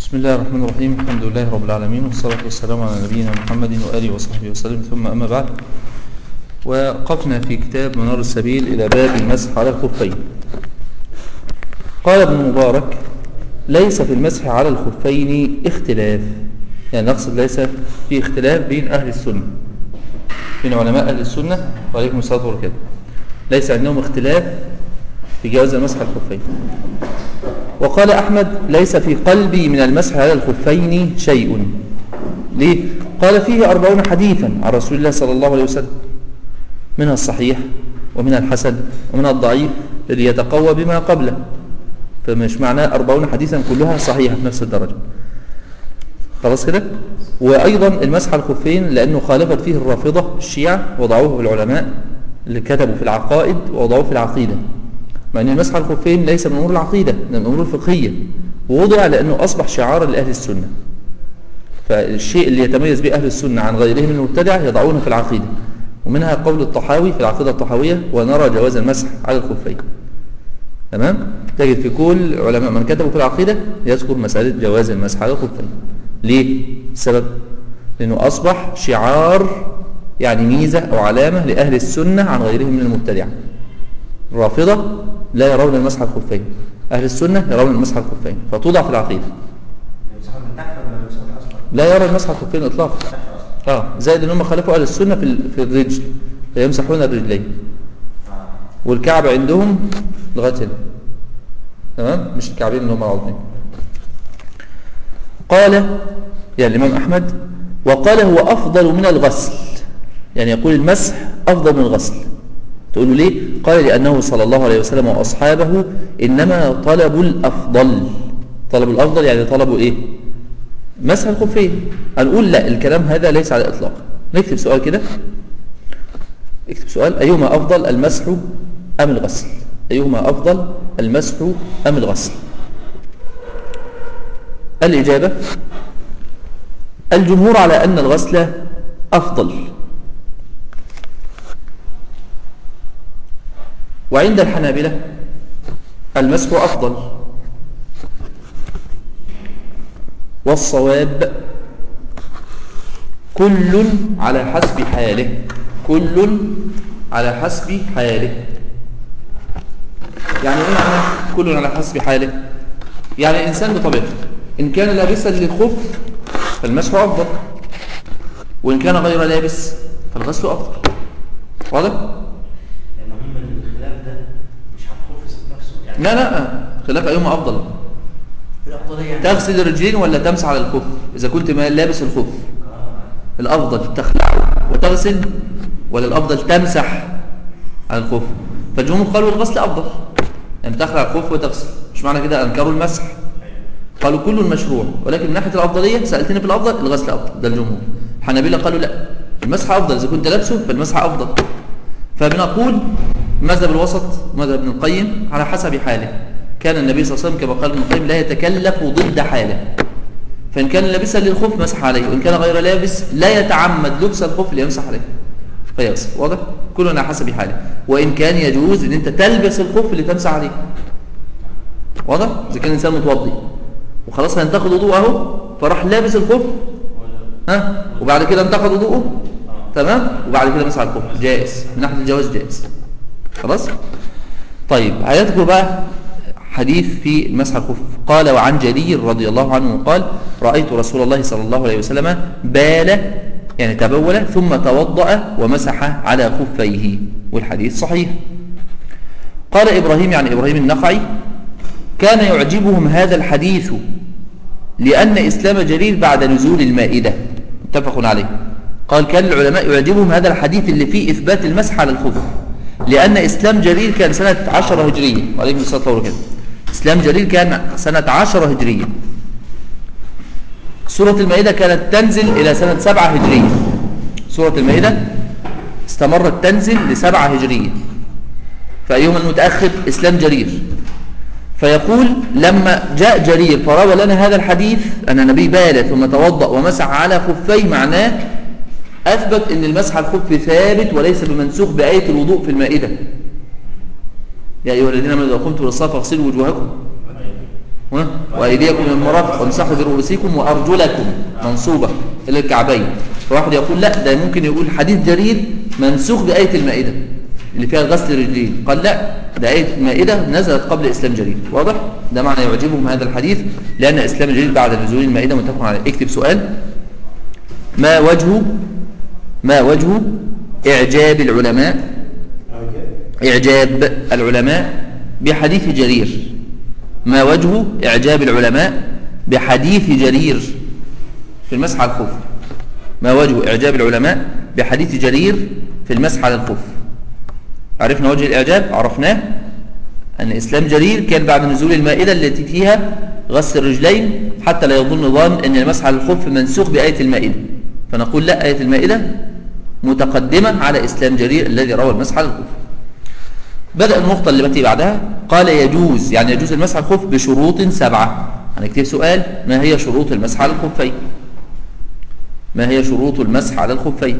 بسم الله الرحمن الرحيم الحمد لله رب العالمين والصلاة والسلام على نبينا محمد وآله وصحبه وسلم ثم أما بعد وقفنا في كتاب منار السبيل إلى باب المسح على الخفين قال ابن مبارك ليس في المسح على الخفين اختلاف يعني نقصد ليس في اختلاف بين أهل السنة بين علماء أهل السنة وعليكم الصلاة والسلام ليس عندهم اختلاف في جواز المسح على الخفين وقال أحمد ليس في قلبي من المسح على الخفين شيء ليه؟ قال فيه أربعون حديثا عن رسول الله صلى الله عليه وسلم منها الصحيح ومنها الحسن ومنها الضعيف الذي يتقوى بما قبله فمش معناه أربعون حديثا كلها صحيحة في نفس الدرجة خلاص كده وأيضا المسح على الخفين لأنه خالفت فيه الرافضة الشيعة وضعوه العلماء اللي كتبوا في العقائد ووضعوه في العقيدة مع أن المسح على الخفين ليس من أمور العقيدة من الأمور الفقهية ووضع لأنه أصبح شعارا لأهل السنة فالشيء اللي يتميز به أهل السنة عن غيرهم من المبتدع يضعونه في العقيدة ومنها قول الطحاوي في العقيدة الطحاوية ونرى جواز المسح على الخفين تمام تجد في كل علماء من كتبوا في العقيدة يذكر مسألة جواز المسح على الخفين ليه السبب لأنه أصبح شعار يعني ميزة أو علامة لأهل السنة عن غيرهم من المبتدع الرافضة لا يرون المسح على الخفين أهل السنة يرون المسح على الخفين فتوضع في العقيدة لا يرى المسح على الخفين إطلاقا اه زائد ان هم خالفوا اهل السنه في في الرجل فيمسحون الرجلين والكعب عندهم لغايه هنا تمام مش الكعبين اللي هم العظمين قال يعني الامام احمد وقال هو افضل من الغسل يعني يقول المسح افضل من الغسل تقول له ليه قال لانه صلى الله عليه وسلم واصحابه انما طلبوا الافضل طلبوا الافضل يعني طلبوا ايه مسح الخفين هنقول لا الكلام هذا ليس على الإطلاق نكتب سؤال كده اكتب سؤال أيهما أفضل المسح أم الغسل أيهما أفضل المسح أم الغسل الإجابة الجمهور على أن الغسل أفضل وعند الحنابلة المسح أفضل والصواب كل على حسب حاله كل على حسب حاله يعني ايه معنى كل على حسب حاله يعني الانسان بطبيعته ان كان لابسا للخف فالمسح افضل وان كان غير لابس فالغسل افضل واضح لا لا خلاف ايهما افضل تغسل الرجلين ولا تمسح على الخف إذا كنت لابس الخف الأفضل تخلعه وتغسل ولا الأفضل تمسح على الخف فالجمهور قالوا الغسل أفضل يعني تخلع الخف وتغسل مش معنى كده أنكروا المسح قالوا كل مشروع ولكن من ناحية الأفضلية سألتني في الأفضل الغسل أفضل ده الجمهور الحنابلة قالوا لا المسح أفضل إذا كنت لابسه فالمسح أفضل فبنقول مذهب الوسط مذهب ابن القيم على حسب حاله كان النبي صلى الله عليه وسلم كما قال ابن القيم لا يتكلف ضد حاله فإن كان لابسا للخف مسح عليه وإن كان غير لابس لا يتعمد لبس الخف ليمسح عليه فيغسل واضح كلنا على حسب حاله وإن كان يجوز ان انت تلبس الخف اللي تمسح عليه واضح اذا كان الانسان متوضي وخلاص هينتقد وضوءه اهو فراح لابس الخف ها وبعد كده انتقد وضوءه تمام وبعد كده مسح على الخف جائز من ناحيه الجواز جائز خلاص طيب هيذكر بقى حديث في المسح الخف قال وعن جرير رضي الله عنه قال رأيت رسول الله صلى الله عليه وسلم بال يعني تبول ثم توضأ ومسح على خفيه والحديث صحيح قال إبراهيم يعني إبراهيم النخعي كان يعجبهم هذا الحديث لأن إسلام جرير بعد نزول المائدة متفق عليه قال كان العلماء يعجبهم هذا الحديث اللي فيه إثبات المسح على الخف لأن إسلام جرير كان سنة عشرة هجرية وعليكم الصلاة والسلام إسلام جرير كان سنة عشرة هجرية سورة المائدة كانت تنزل إلى سنة سبعة هجرية سورة المائدة استمرت تنزل لسبعة هجرية فأيهما المتأخر إسلام جرير فيقول لما جاء جرير فروى لنا هذا الحديث أن النبي بال ثم توضأ ومسح على خفيه معناه أثبت أن المسح على الخف ثابت وليس بمنسوخ بآية الوضوء في المائدة يا أيها الذين آمنوا إذا قمتم للصلاة فاغسلوا وجوهكم وأيديكم من المرافق وامسحوا برؤوسكم وأرجلكم منصوبة إلى الكعبين فواحد يقول لا ده ممكن يقول حديث جرير منسوخ بآية المائدة اللي فيها غسل الرجلين قال لا ده آية المائدة نزلت قبل إسلام جرير واضح؟ ده معنى يعجبهم هذا الحديث لأن إسلام جرير بعد نزول المائدة متفق عليه اكتب سؤال ما وجه ما وجه إعجاب العلماء إعجاب العلماء بحديث جرير ما وجه إعجاب العلماء بحديث جرير في المسح على الخف ما وجه إعجاب العلماء بحديث جرير في المسح على الخف عرفنا وجه الإعجاب عرفناه أن إسلام جرير كان بعد نزول المائدة التي فيها غسل الرجلين حتى لا يظن ظان أن المسح على الخف منسوخ بآية المائدة فنقول لا آية المائدة متقدمة على إسلام جرير الذي روى المسح على الخف بدأ النقطة اللي بتي بعدها قال يجوز يعني يجوز المسح على الخف بشروط سبعة هنكتب سؤال ما هي شروط المسح على الخفين ما هي شروط المسح على الخفين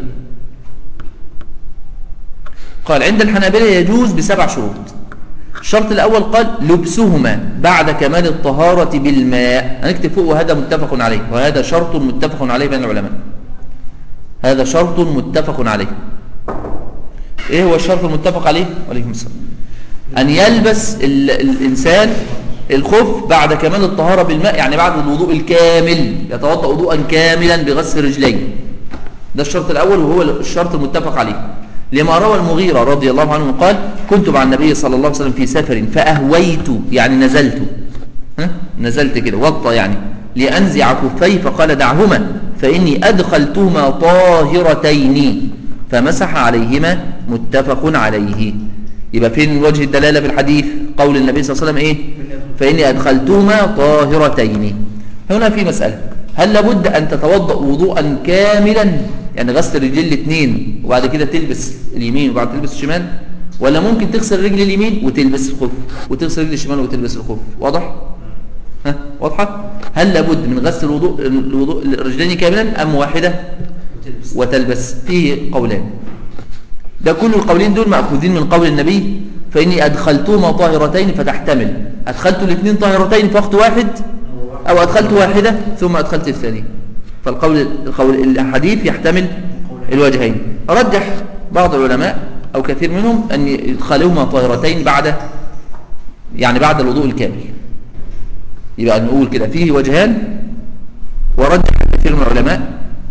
قال عند الحنابلة يجوز بسبع شروط الشرط الأول قال لبسهما بعد كمال الطهارة بالماء هنكتب فوق وهذا متفق عليه وهذا شرط متفق عليه بين العلماء هذا شرط متفق عليه ايه هو الشرط المتفق عليه وعليكم السلام ان يلبس الانسان الخف بعد كمال الطهارة بالماء يعني بعد الوضوء الكامل يتوضأ وضوءا كاملا بغسل رجلين ده الشرط الأول وهو الشرط المتفق عليه لما روى المغيرة رضي الله عنه قال كنت مع النبي صلى الله عليه وسلم في سفر فأهويت يعني نزلت ها؟ نزلت كده وطى يعني لأنزع كفي فقال دعهما فإني أدخلتهما طاهرتين فمسح عليهما متفق عليه يبقى فين وجه الدلالة في الحديث قول النبي صلى الله عليه وسلم إيه فإني أدخلتهما طاهرتين هنا في مسألة هل لابد أن تتوضأ وضوءا كاملا يعني غسل الرجل الاثنين وبعد كده تلبس اليمين وبعد تلبس الشمال ولا ممكن تغسل الرجل اليمين وتلبس الخف وتغسل الرجل الشمال وتلبس الخف واضح ها واضحه هل لابد من غسل الوضوء الوضوء الرجلين كاملا ام واحده وتلبس فيه قولان ده كل القولين دول مأخوذين من قول النبي فإني أدخلتهما طاهرتين فتحتمل أدخلت الاثنين طاهرتين في وقت واحد أو أدخلت واحدة ثم أدخلت الثانية فالقول القول الحديث يحتمل الوجهين رجح بعض العلماء أو كثير منهم أن يدخلهما طاهرتين بعد يعني بعد الوضوء الكامل يبقى نقول كده فيه وجهان ورجح كثير من العلماء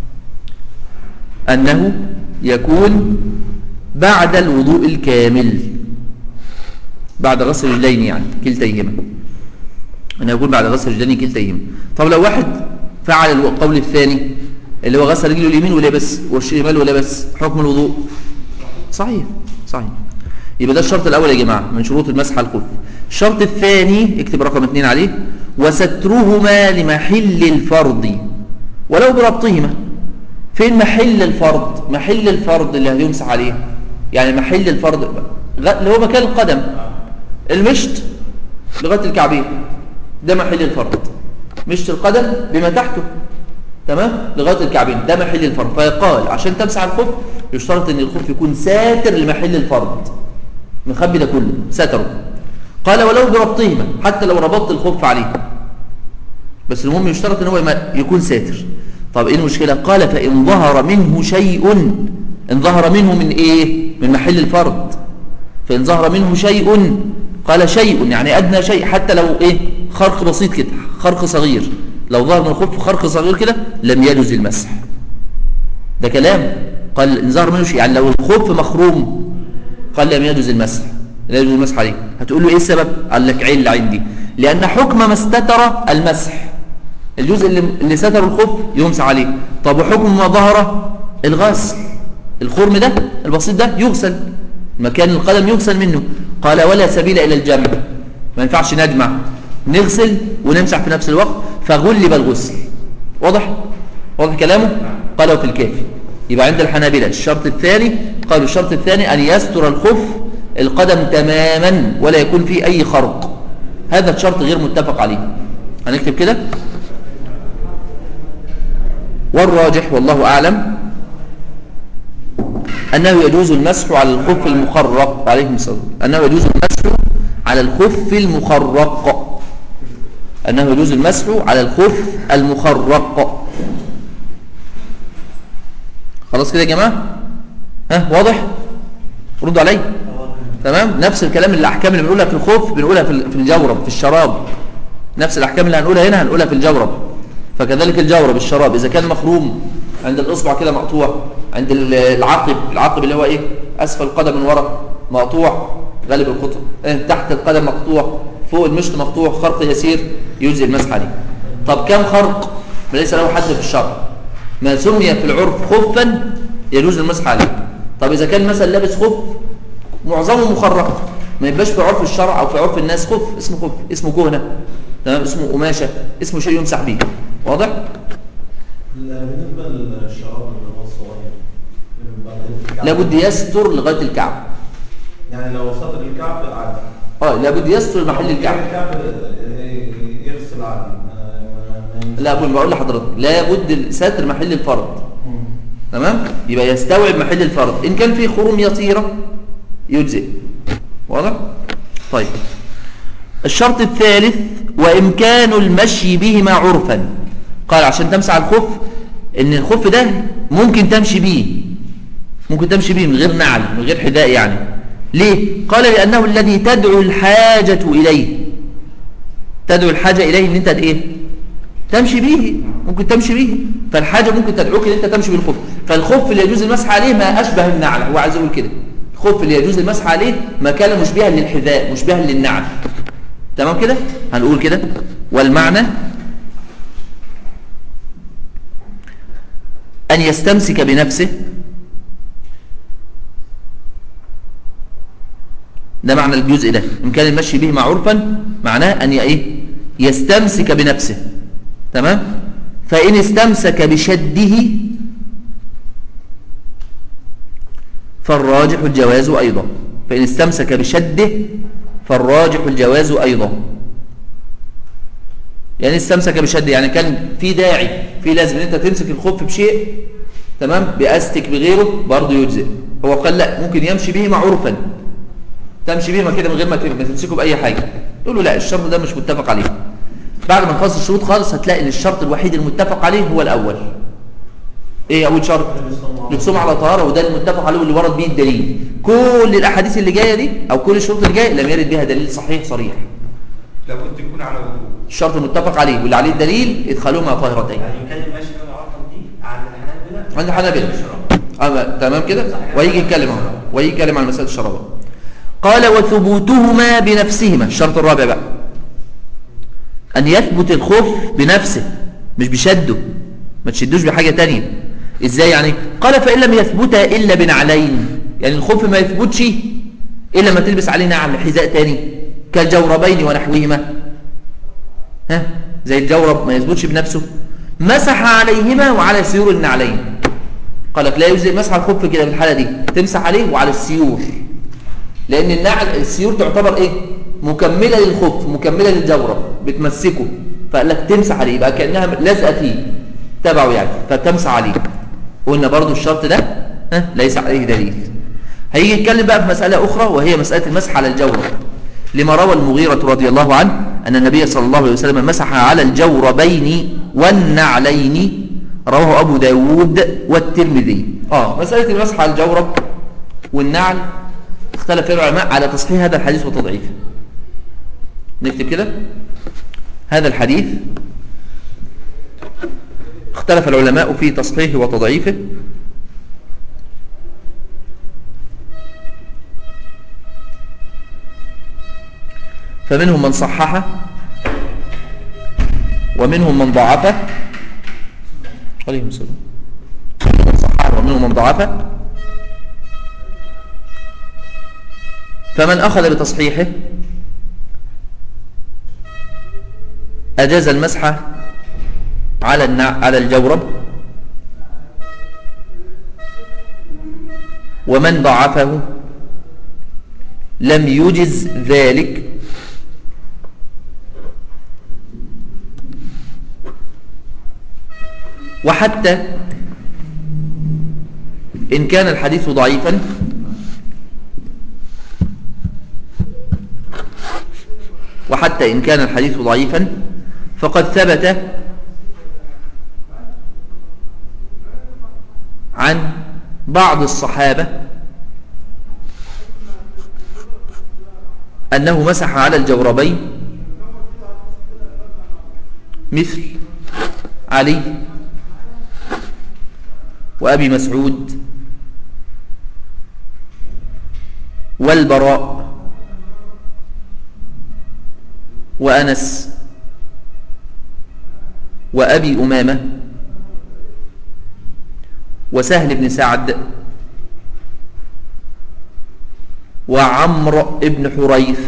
أنه يكون بعد الوضوء الكامل بعد غسل الرجلين يعني كلتيهما أنه يكون بعد غسل الرجلين كلتيهما طب لو واحد فعل القول الثاني اللي هو غسل رجله اليمين ولبس والشمال ولبس حكم الوضوء صحيح صحيح يبقى ده الشرط الأول يا جماعة من شروط المسح على الخف الشرط الثاني اكتب رقم اثنين عليه وسترهما لمحل الفرض ولو بربطهما فين محل الفرض محل الفرض اللي هيمسح عليه يعني محل الفرض اللي هو مكان القدم المشط لغايه الكعبين ده محل الفرض مشط القدم بما تحته تمام لغايه الكعبين ده محل الفرض فيقال عشان تمسح الخف يشترط ان الخف يكون ساتر لمحل الفرض مخبي ده كله ستره قال ولو بربطهما حتى لو ربطت الخف عليه بس المهم يشترط ان هو يكون ساتر طب ايه المشكله قال فان ظهر منه شيء ان ظهر منه من ايه من محل الفرض فان ظهر منه شيء قال شيء يعني ادنى شيء حتى لو ايه خرق بسيط كده خرق صغير لو ظهر من الخف خرق صغير كده لم يجوز المسح ده كلام قال ان ظهر منه شيء يعني لو الخف مخروم قال لم يجوز المسح لا يجوز المسح عليه هتقول له ايه السبب قال لك عله عندي لان حكم ما استتر المسح الجزء اللي, اللي ستر الخف يمسح عليه طب وحكم ما ظهر الغسل الخرم ده البسيط ده يغسل مكان القدم يغسل منه قال ولا سبيل الى الجمع ما ينفعش نجمع نغسل ونمسح في نفس الوقت فغلب الغسل واضح واضح كلامه قالوا في الكافي يبقى عند الحنابلة الشرط الثاني قالوا الشرط الثاني أن يستر الخف القدم تماما ولا يكون فيه أي خرق هذا الشرط غير متفق عليه هنكتب كده والراجح والله أعلم أنه يجوز المسح على الخف المخرق عليكم السلام أنه يجوز المسح على الخف المخرق أنه يجوز المسح على الخف المخرق خلاص كده يا جماعة ها واضح ردوا علي تمام نفس الكلام الأحكام اللي بنقولها في الخف بنقولها في في الجورب في الشراب نفس الأحكام اللي هنقولها هنا هنقولها في الجورب فكذلك الجورب الشراب إذا كان مخروم عند الإصبع كده مقطوع عند العقب العقب اللي هو إيه أسفل القدم من ورا مقطوع غالب القطر إيه؟ تحت القدم مقطوع فوق المشط مقطوع خرق يسير يجزي المسح عليه طب كم خرق ليس له حد في الشرع ما سمي في العرف خفا يجوز المسح عليه طب إذا كان مثلا لابس خف معظمه مخرق ما يبقاش في عرف الشرع أو في عرف الناس خف اسمه خف اسمه كهنة تمام اسمه قماشة اسمه شيء يمسح به واضح؟ بالنسبة للشراب اللي هو الصغير لابد يستر لغاية الكعب يعني لو سطر الكعب عادي اه لابد يستر محل الكعب الكعب يغسل عادي ما- ما- ما- لا أقول بقول لحضرتك لابد ستر محل الفرد مم. تمام يبقى يستوعب محل الفرد إن كان فيه خروم يطيرة يجزئ واضح طيب الشرط الثالث وإمكان المشي بهما عرفا قال عشان تمسح على الخف إن الخف ده ممكن تمشي بيه ممكن تمشي بيه من غير نعل من غير حذاء يعني ليه قال لأنه الذي تدعو الحاجة إليه تدعو الحاجة إليه إن أنت إيه تمشي به ممكن تمشي به فالحاجة ممكن تدعوك ان انت تمشي بالخف فالخف اللي يجوز المسح عليه ما اشبه النعل هو عايز يقول كده الخف اللي يجوز المسح عليه ما كان مشبها للحذاء مشبها للنعل تمام كده هنقول كده والمعنى أن يستمسك بنفسه ده معنى الجزء ده إمكان المشي به عرفا معناه أن ي- إيه؟ يستمسك بنفسه تمام فإن استمسك بشده فالراجح الجواز أيضا فإن استمسك بشده فالراجح الجواز أيضا يعني استمسك بشده يعني كان في داعي في لازم ان انت تمسك الخف بشيء تمام باستك بغيره برضه يجزئ هو قال لا ممكن يمشي بهما عرفا تمشي بهما كده من غير ما ما تمسكه باي حاجه تقول له لا الشرط ده مش متفق عليه بعد ما نخلص الشروط خالص هتلاقي ان الشرط الوحيد المتفق عليه هو الاول ايه اول شرط لبسهم على طهاره وده المتفق عليه واللي ورد به الدليل كل الاحاديث اللي جايه دي او كل الشروط اللي جايه لم يرد بها دليل صحيح صريح لابد يكون على وضوء الشرط المتفق عليه واللي عليه الدليل ادخالهما طاهرتين يعني يمكن المشي من العرقم دي عند الحنابلة عند الحنابلة. أما تمام كده ويجي يتكلم اهو ويجي يتكلم عن مسألة الشراب قال وثبوتهما بنفسهما الشرط الرابع بقى أن يثبت الخف بنفسه مش بشده ما تشدوش بحاجة تانية إزاي يعني قال فإن لم يثبتا إلا بنعلين يعني الخف ما يثبتش إلا ما تلبس عليه نعل حذاء تاني كالجوربين ونحوهما ها زي الجورب ما يثبتش بنفسه مسح عليهما وعلى سيور النعلين قال لك لا يجزئ مسح الخف كده في الحالة دي تمسح عليه وعلى السيور لأن النعل السيور تعتبر إيه مكملة للخف مكملة للجورب بتمسكه فقال لك تمسح عليه يبقى كأنها لازقة فيه تبعه يعني فتمسح عليه قلنا برضو الشرط ده ها ليس عليه دليل هيجي يتكلم بقى في مسألة أخرى وهي مسألة المسح على الجورب لما روى المغيرة رضي الله عنه أن النبي صلى الله عليه وسلم مسح على الجوربين والنعلين رواه أبو داود والترمذي آه مسألة المسح على الجورب والنعل اختلف فيها العلماء على تصحيح هذا الحديث وتضعيفه نكتب كده هذا الحديث اختلف العلماء في تصحيحه وتضعيفه فمنهم من صححه ومنهم من ضعفه عليهم السلام منهم من صححه ومنهم من ضعفه فمن أخذ بتصحيحه أجاز المسح على النع... على الجورب ومن ضعفه لم يجز ذلك وحتى إن كان الحديث ضعيفا وحتى إن كان الحديث ضعيفا فقد ثبت عن بعض الصحابة أنه مسح على الجوربين مثل علي وأبي مسعود والبراء وأنس وأبي أمامة وسهل بن سعد وعمرو بن حريث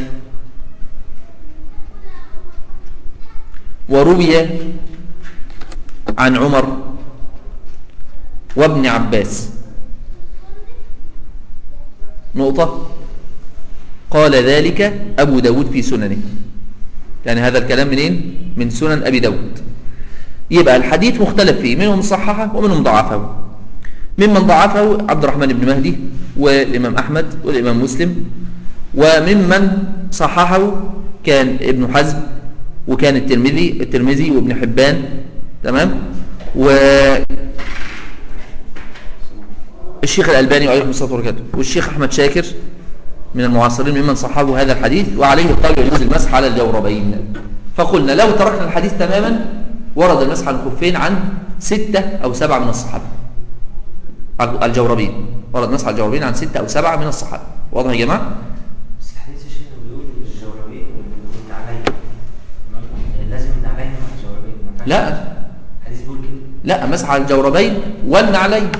وروي عن عمر وابن عباس نقطة قال ذلك أبو داود في سننه يعني هذا الكلام منين؟ من سنن أبي داود يبقى الحديث مختلف فيه منهم صححه ومنهم ضعفه ممن ضعفه عبد الرحمن بن مهدي والإمام أحمد والإمام مسلم وممن صححه كان ابن حزم وكان الترمذي الترمذي وابن حبان تمام و الشيخ الألباني عليه الصلاة والسلام والشيخ أحمد شاكر من المعاصرين ممن صحبوا هذا الحديث وعليه القول يجوز المسح على الجوربين فقلنا لو تركنا الحديث تماما ورد المسح على الخفين عن ستة أو سبعة من الصحابة الجوربين ورد المسح على الجوربين عن ستة أو سبعة من الصحابة واضح يا جماعة؟ بس الحديث يا شيخ بيقول الجوربين والنعلين لازم النعلين مع الجوربين ما ينفعش. لا الحديث بيقول كده لا مسح على الجوربين والنعلين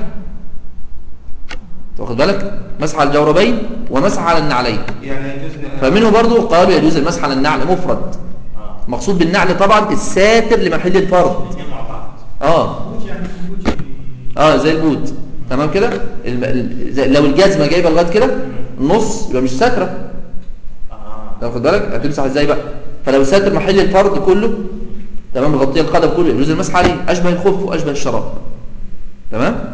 واخد بالك مسح على الجوربين ومسح على النعلين يعني يجوز ن- فمنه برضو قالوا يجوز المسح على النعل مفرد اه مقصود بالنعل طبعا الساتر لمحل الفرد الاثنين مع بعض اه اه زي البوت تمام كده الم- ال- زي- لو الجزمه جايبه لغايه كده النص يبقى مش ساتره اه واخد بالك هتمسح ازاي بقى فلو ساتر محل الفرد كله تمام مغطيه القدم كله يجوز المسح عليه اشبه الخف واشبه الشراب تمام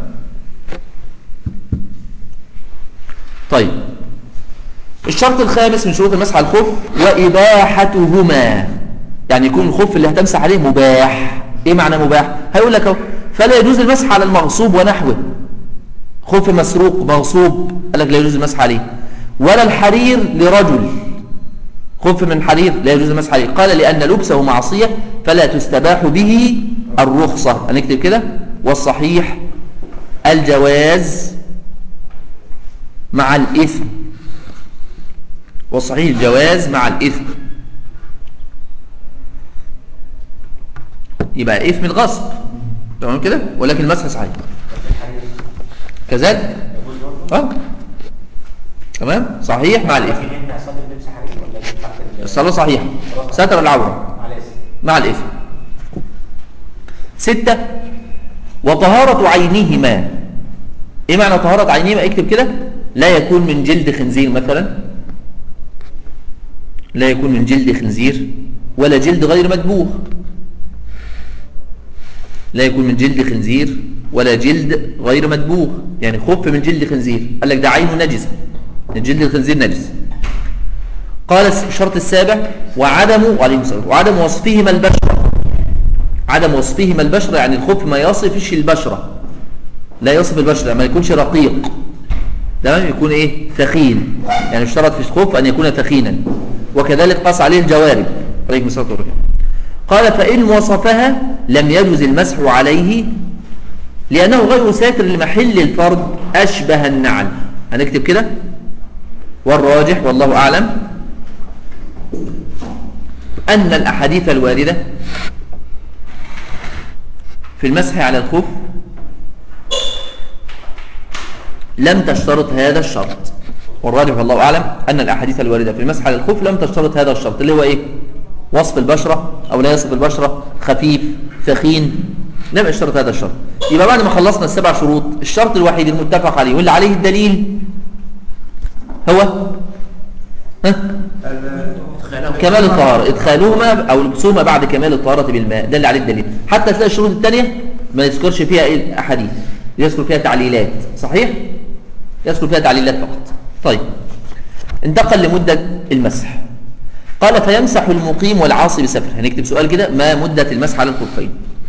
طيب الشرط الخامس من شروط المسح على الخف واباحتهما يعني يكون الخف اللي هتمسح عليه مباح ايه معنى مباح هيقول لك اهو فلا يجوز المسح على المغصوب ونحوه خف مسروق مغصوب قال لك لا يجوز المسح عليه ولا الحرير لرجل خف من حرير لا يجوز المسح عليه قال لأن لبسه معصية فلا تستباح به الرخصة هنكتب كده والصحيح الجواز مع الإثم والصحيح الجواز مع الإثم يبقى إثم الغصب تمام كده ولكن المسح صحيح طب الحديث كذلك يجوز برضه اه تمام صحيح مع الإثم لكن ينفع صلي بلبس حرير ولا ينفع في ال- الصلاة صحيحة ستر العورة مع الاسم مع الإثم ستة وطهارة عينهما إيه معنى طهارة عينهما اكتب كده لا يكون من جلد خنزير مثلا لا يكون من جلد خنزير ولا جلد غير مدبوغ لا يكون من جلد خنزير ولا جلد غير مدبوغ يعني خف من جلد خنزير قال لك ده عينه نجسة من جلد الخنزير نجس قال الشرط السابع وعدم وعليه السلام وعدم وصفهما البشرة عدم وصفهما البشرة يعني الخف ما يصفش البشرة لا يصف البشرة ما يكونش رقيق تمام يكون ايه ثخين يعني اشترط في الخف ان يكون ثخينا وكذلك قاس عليه الجوارب عليكم الصلاه والسلام قال فان وصفها لم يجوز المسح عليه لانه غير ساتر لمحل الفرد اشبه النعل هنكتب كده والراجح والله اعلم ان الاحاديث الوارده في المسح على الخف لم تشترط هذا الشرط والراجح والله أعلم أن الأحاديث الواردة في المسح على الخف لم تشترط هذا الشرط اللي هو إيه وصف البشرة أو لا يصف البشرة خفيف ثخين لم يشترط هذا الشرط يبقى بعد ما خلصنا السبع شروط الشرط الوحيد المتفق عليه واللي عليه الدليل هو ها كمال الطهارة إدخالهما أو لبسهما بعد كمال الطهارة بالماء ده اللي عليه الدليل حتى تلاقي الشروط الثانية ما يذكرش فيها إيه الأحاديث يذكر فيها تعليلات صحيح؟ يذكر فيها تعليلات فقط طيب انتقل لمدة المسح قال فيمسح المقيم والعاصي بسفر هنكتب سؤال كده ما مدة المسح على الخفين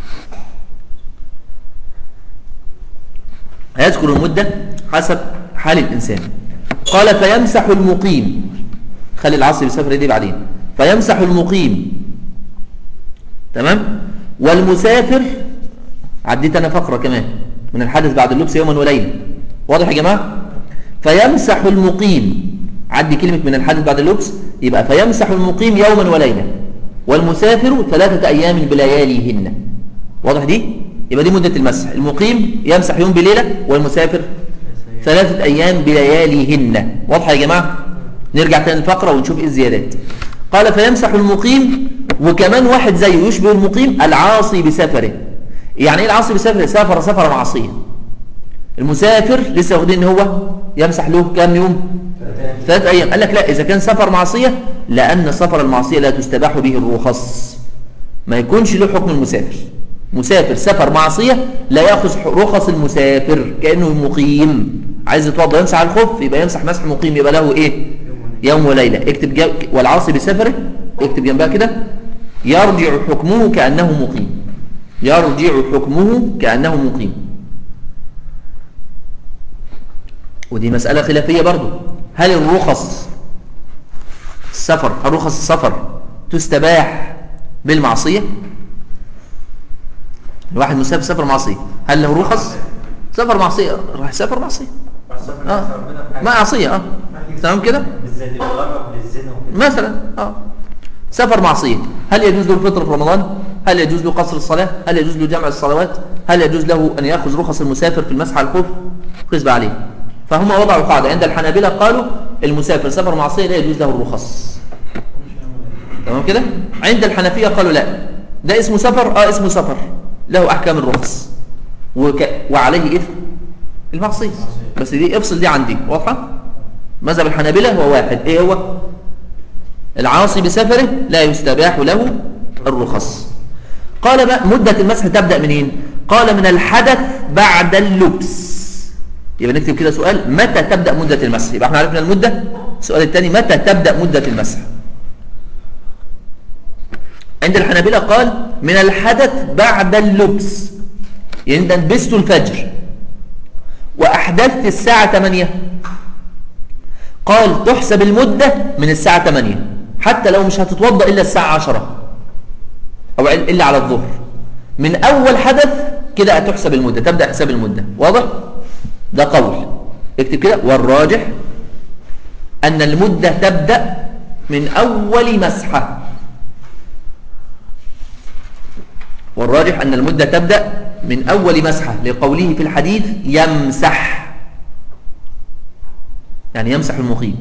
هيذكر المدة حسب حال الإنسان قال فيمسح المقيم خلي العاصي بسفر دي بعدين فيمسح المقيم تمام والمسافر عديت أنا فقرة كمان من الحدث بعد اللبس يوما وليلة واضح يا جماعة فيمسح المقيم عدي كلمة من الحدث بعد اللبس يبقى فيمسح المقيم يوما وليلة والمسافر ثلاثة أيام بلياليهن واضح دي؟ يبقى دي مدة المسح المقيم يمسح يوم بليلة والمسافر ثلاثة أيام بلياليهن واضحة يا جماعة؟ نرجع تاني الفقرة ونشوف إيه الزيادات قال فيمسح المقيم وكمان واحد زيه يشبه المقيم العاصي بسفره يعني ايه العاصي بسفره سافر سفر معصية المسافر لسه واخدين ان هو يمسح له كام يوم ثلاث ايام قال لك لا اذا كان سفر معصية لان سفر المعصية لا تستباح به الرخص ما يكونش له حكم المسافر مسافر سفر معصية لا ياخذ رخص المسافر كأنه مقيم عايز يتوضا يمسح على الخف يبقى يمسح مسح مقيم يبقى له ايه يوم وليلة اكتب جا... والعاصي بسفره اكتب جنبها كده يرجع حكمه كأنه مقيم يرجع حكمه كأنه مقيم ودي مسألة خلافية برضو هل الرخص السفر الرخص السفر تستباح بالمعصية الواحد مسافر سفر معصية هل له رخص سفر معصية راح سفر معصية اه معصية اه تمام كده بالذات بيتغرب للزنا وكده مثلا اه سفر معصية هل يجوز له الفطر في رمضان هل يجوز له قصر الصلاة هل يجوز له جمع الصلوات هل يجوز له أن يأخذ رخص المسافر في المسح على الخف قسب عليه فهم وضعوا قاعدة عند الحنابلة قالوا المسافر سفر معصية لا يجوز له الرخص تمام كده عند الحنفية قالوا لا ده اسمه سفر اه اسمه سفر له أحكام الرخص وك... وعليه إثم المعصية بس دي افصل دي عندي واضحة مذهب الحنابلة هو واحد ايه هو العاصي بسفره لا يستباح له الرخص قال بقى مدة المسح تبدأ منين قال من الحدث بعد اللبس يبقى نكتب كده سؤال متى تبدأ مدة المسح يبقى احنا عرفنا المدة السؤال الثاني متى تبدأ مدة المسح عند الحنابلة قال من الحدث بعد اللبس يعني انت لبست الفجر وأحدثت الساعة 8 قال تحسب المدة من الساعة 8 حتى لو مش هتتوضأ إلا الساعة 10 أو إلا على الظهر من أول حدث كده هتحسب المدة تبدأ حساب المدة واضح؟ ده قول اكتب كده والراجح أن المدة تبدأ من أول مسحة والراجح أن المدة تبدأ من أول مسحة لقوله في الحديث يمسح يعني يمسح المقيم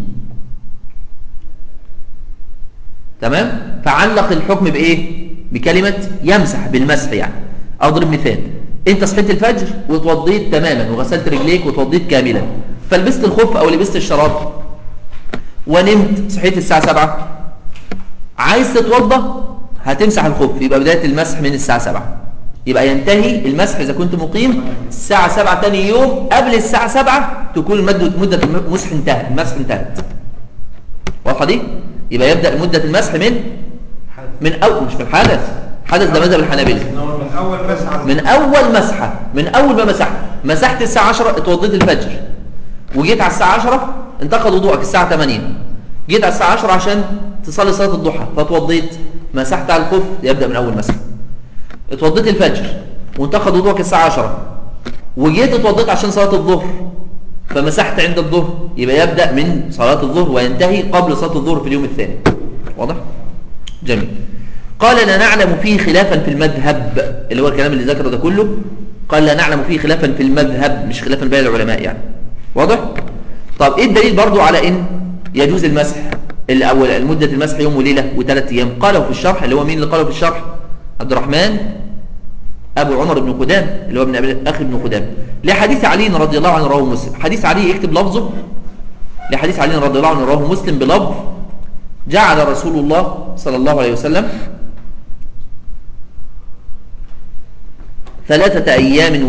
تمام فعلق الحكم بإيه بكلمة يمسح بالمسح يعني أضرب مثال أنت صحيت الفجر وتوضيت تماما وغسلت رجليك وتوضيت كاملا فلبست الخف أو لبست الشراب ونمت صحيت الساعة 7 عايز تتوضى هتمسح الخف يبقى بداية المسح من الساعة 7 يبقى ينتهي المسح إذا كنت مقيم الساعة 7 تاني يوم قبل الساعة 7 تكون مدة مدة المسح انتهت المسح انتهت واضحة دي يبقى يبدأ مدة المسح من من أول مش من الحدث حدث ده مذهب الحنابلة من اول مسحه من أول مسحة من أول ما مسحت مسحت الساعة 10 اتوضيت الفجر وجيت على الساعة 10 انتقد وضوءك الساعة 8 جيت على الساعة 10 عشان تصلي صلاة الضحى فتوضيت مسحت على الخف يبدأ من أول مسحة اتوضيت الفجر وانتقد وضوءك الساعة 10 وجيت اتوضيت عشان صلاة الظهر فمسحت عند الظهر يبقى يبدأ من صلاة الظهر وينتهي قبل صلاة الظهر في اليوم الثاني واضح؟ جميل قال لا نعلم فيه خلافا في المذهب اللي هو الكلام اللي ذكره ده كله قال لا نعلم فيه خلافا في المذهب مش خلافا بين العلماء يعني واضح؟ طب ايه الدليل برضو على ان يجوز المسح الاول المدة المسح يوم وليلة وثلاث ايام قالوا في الشرح اللي هو مين اللي قاله في الشرح عبد الرحمن ابو عمر بن قدام اللي هو ابن أبي- اخي بن قدام لحديث علي رضي الله عنه رواه مسلم حديث علي يكتب لفظه لحديث علي رضي الله عنه رواه مسلم بلفظ جعل رسول الله صلى الله عليه وسلم ثلاثة أيام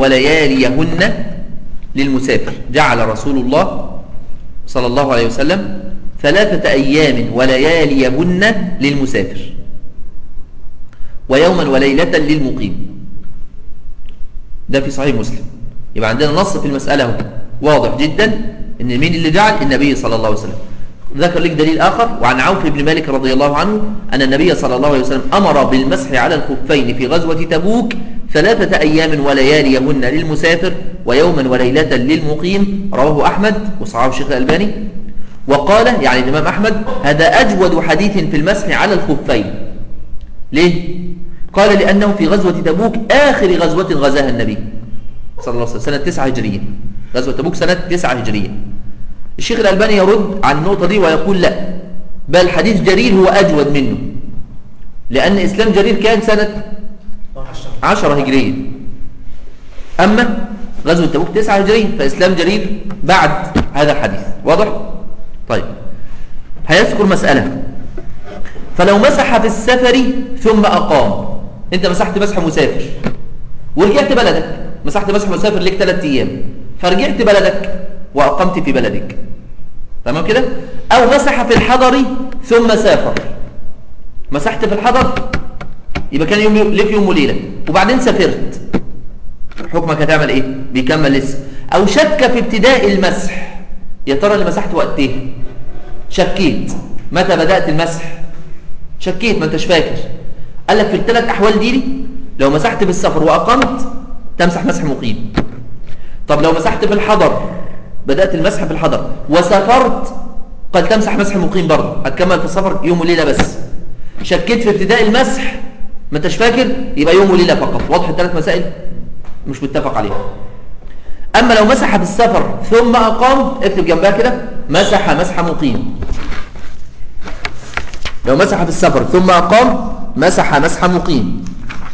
ولياليهن للمسافر جعل رسول الله صلى الله عليه وسلم ثلاثة أيام ولياليهن للمسافر ويوما وليلة للمقيم ده في صحيح مسلم يبقى عندنا نص في المسألة اهو واضح جدا ان مين اللي جعل النبي صلى الله عليه وسلم ذكر لك دليل آخر وعن عوف بن مالك رضي الله عنه أن النبي صلى الله عليه وسلم أمر بالمسح على الخفين في غزوة تبوك ثلاثة أيام ولياليهن للمسافر ويوما وليلة للمقيم رواه أحمد وصحابه الشيخ الألباني وقال يعني الإمام أحمد هذا أجود حديث في المسح على الخفين ليه؟ قال لأنه في غزوة تبوك آخر غزوة غزاها النبي صلى الله عليه وسلم سنة 9 هجرية غزوة تبوك سنة 9 هجرية الشيخ الألباني يرد عن النقطة دي ويقول لا بل حديث جرير هو أجود منه لأن إسلام جرير كان سنة 10 هجرية أما غزوة تبوك 9 هجرية فإسلام جرير بعد هذا الحديث واضح؟ طيب هيذكر مسألة فلو مسح في السفر ثم أقام أنت مسحت مسح مسافر ورجعت بلدك مسحت مسح مسافر لك ثلاث أيام فرجعت بلدك وأقمت في بلدك تمام كده أو مسح في الحضر ثم سافر مسحت في الحضر يبقى كان يوم لك يوم وليلة وبعدين سافرت حكمك هتعمل ايه بيكمل لسه او شك في ابتداء المسح يا ترى اللي مسحت وقت ايه شكيت متى بدأت المسح شكيت ما انتش فاكر قال لك في الثلاث احوال دي لو مسحت بالسفر واقمت تمسح مسح مقيم طب لو مسحت في الحضر بدأت المسح في الحضر وسافرت قد تمسح مسح مقيم برضه هتكمل في السفر يوم وليلة بس شكيت في ابتداء المسح ما انتش فاكر يبقى يوم وليلة فقط واضح الثلاث مسائل مش متفق عليها أما لو مسح في السفر ثم أقام اكتب جنبها كده مسح مسح مقيم لو مسح في السفر ثم أقام مسح مسح مقيم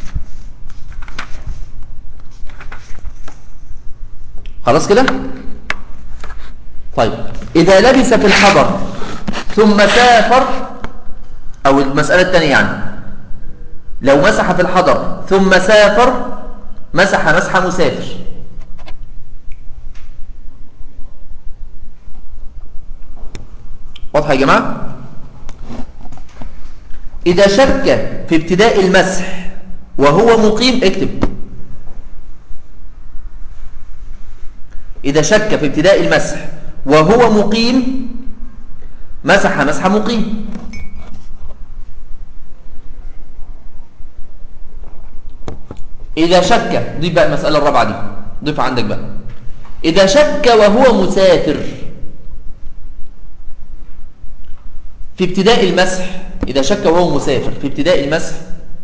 خلاص كده طيب إذا لبس في الحضر ثم سافر أو المسألة الثانية يعني لو مسح في الحضر ثم سافر مسح مسح مسافر واضح يا جماعة إذا شك في ابتداء المسح وهو مقيم اكتب إذا شك في ابتداء المسح وهو مقيم مسح مسح مقيم إذا شك ضيف بقى المسألة الرابعة دي ضيف عندك بقى إذا شك وهو مسافر في ابتداء المسح إذا شك وهو مسافر في ابتداء المسح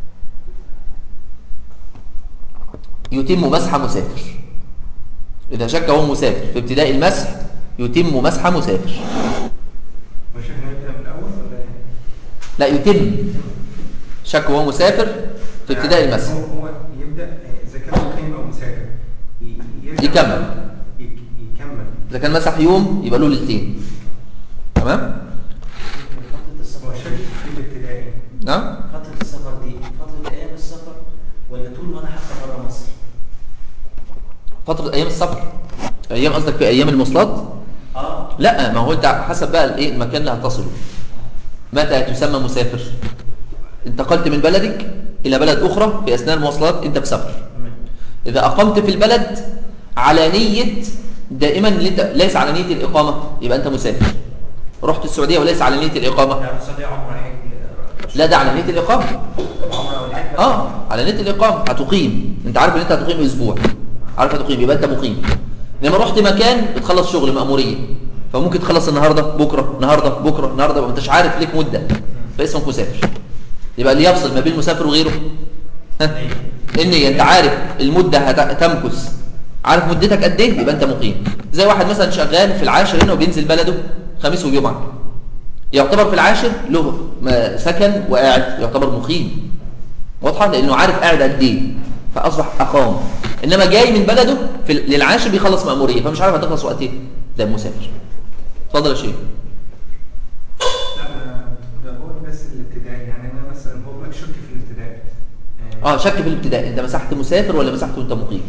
يتم مسح مسافر إذا شك وهو مسافر في ابتداء المسح يتم مسح مسافر مش احنا نبدأ من الأول ولا ايه؟ لا يتم شك وهو مسافر في ابتداء يعني المسح هو هو يبدأ إذا كان مقيم أو مسافر ي- يرجع- يكمل. يك- يكمل إذا كان مسح يوم يبقى له ليلتين تمام فترة هو السفر شك في الابتدائي نعم فترة السفر دي فترة أيام السفر ولا طول ما أنا حتى بره مصر؟ فترة أيام السفر أيام قصدك في أيام المواصلات اه لا ما هو أنت حسب بقى الإيه المكان اللي هتصله متى تسمى مسافر انتقلت من بلدك إلى بلد أخرى في أثناء المواصلات أنت في سفر إذا أقمت في البلد على نية دائما اللي انت ليس على نية الإقامة يبقى أنت مسافر رحت السعودية وليس على نية الإقامة يعني السعودية عمرة حج لا ده على نية الإقامة عمرة والحج اه على نية الإقامة هتقيم انت عارف ان انت هتقيم اسبوع عارف هتقيم يبقى انت مقيم لما رحت مكان بتخلص شغل مأمورية فممكن تخلص النهاردة بكرة النهاردة بكرة النهاردة ما انتش عارف ليك مدة فاسمك مسافر يبقى اللي يفصل ما بين المسافر وغيره ها النية انت عارف المدة هتمكث عارف مدتك قد ايه يبقى انت مقيم زي واحد مثلا شغال في العاشر هنا وبينزل بلده خميس وجمعة يعتبر في العاشر له ما- سكن وقاعد يعتبر مقيم واضحه لانه عارف قاعد قد ايه فاصبح اقام انما جاي من بلده في ال- للعاشر بيخلص مأموريه فمش عارف هتخلص وقت ايه ده مسافر اتفضل يا شيخ لا أنا- ده هو بس الابتدائي يعني أنا مثلا هو بيقول لك شك في الابتدائي اه شك في الابتداء انت مسحت مسافر ولا مسحت وانت مقيم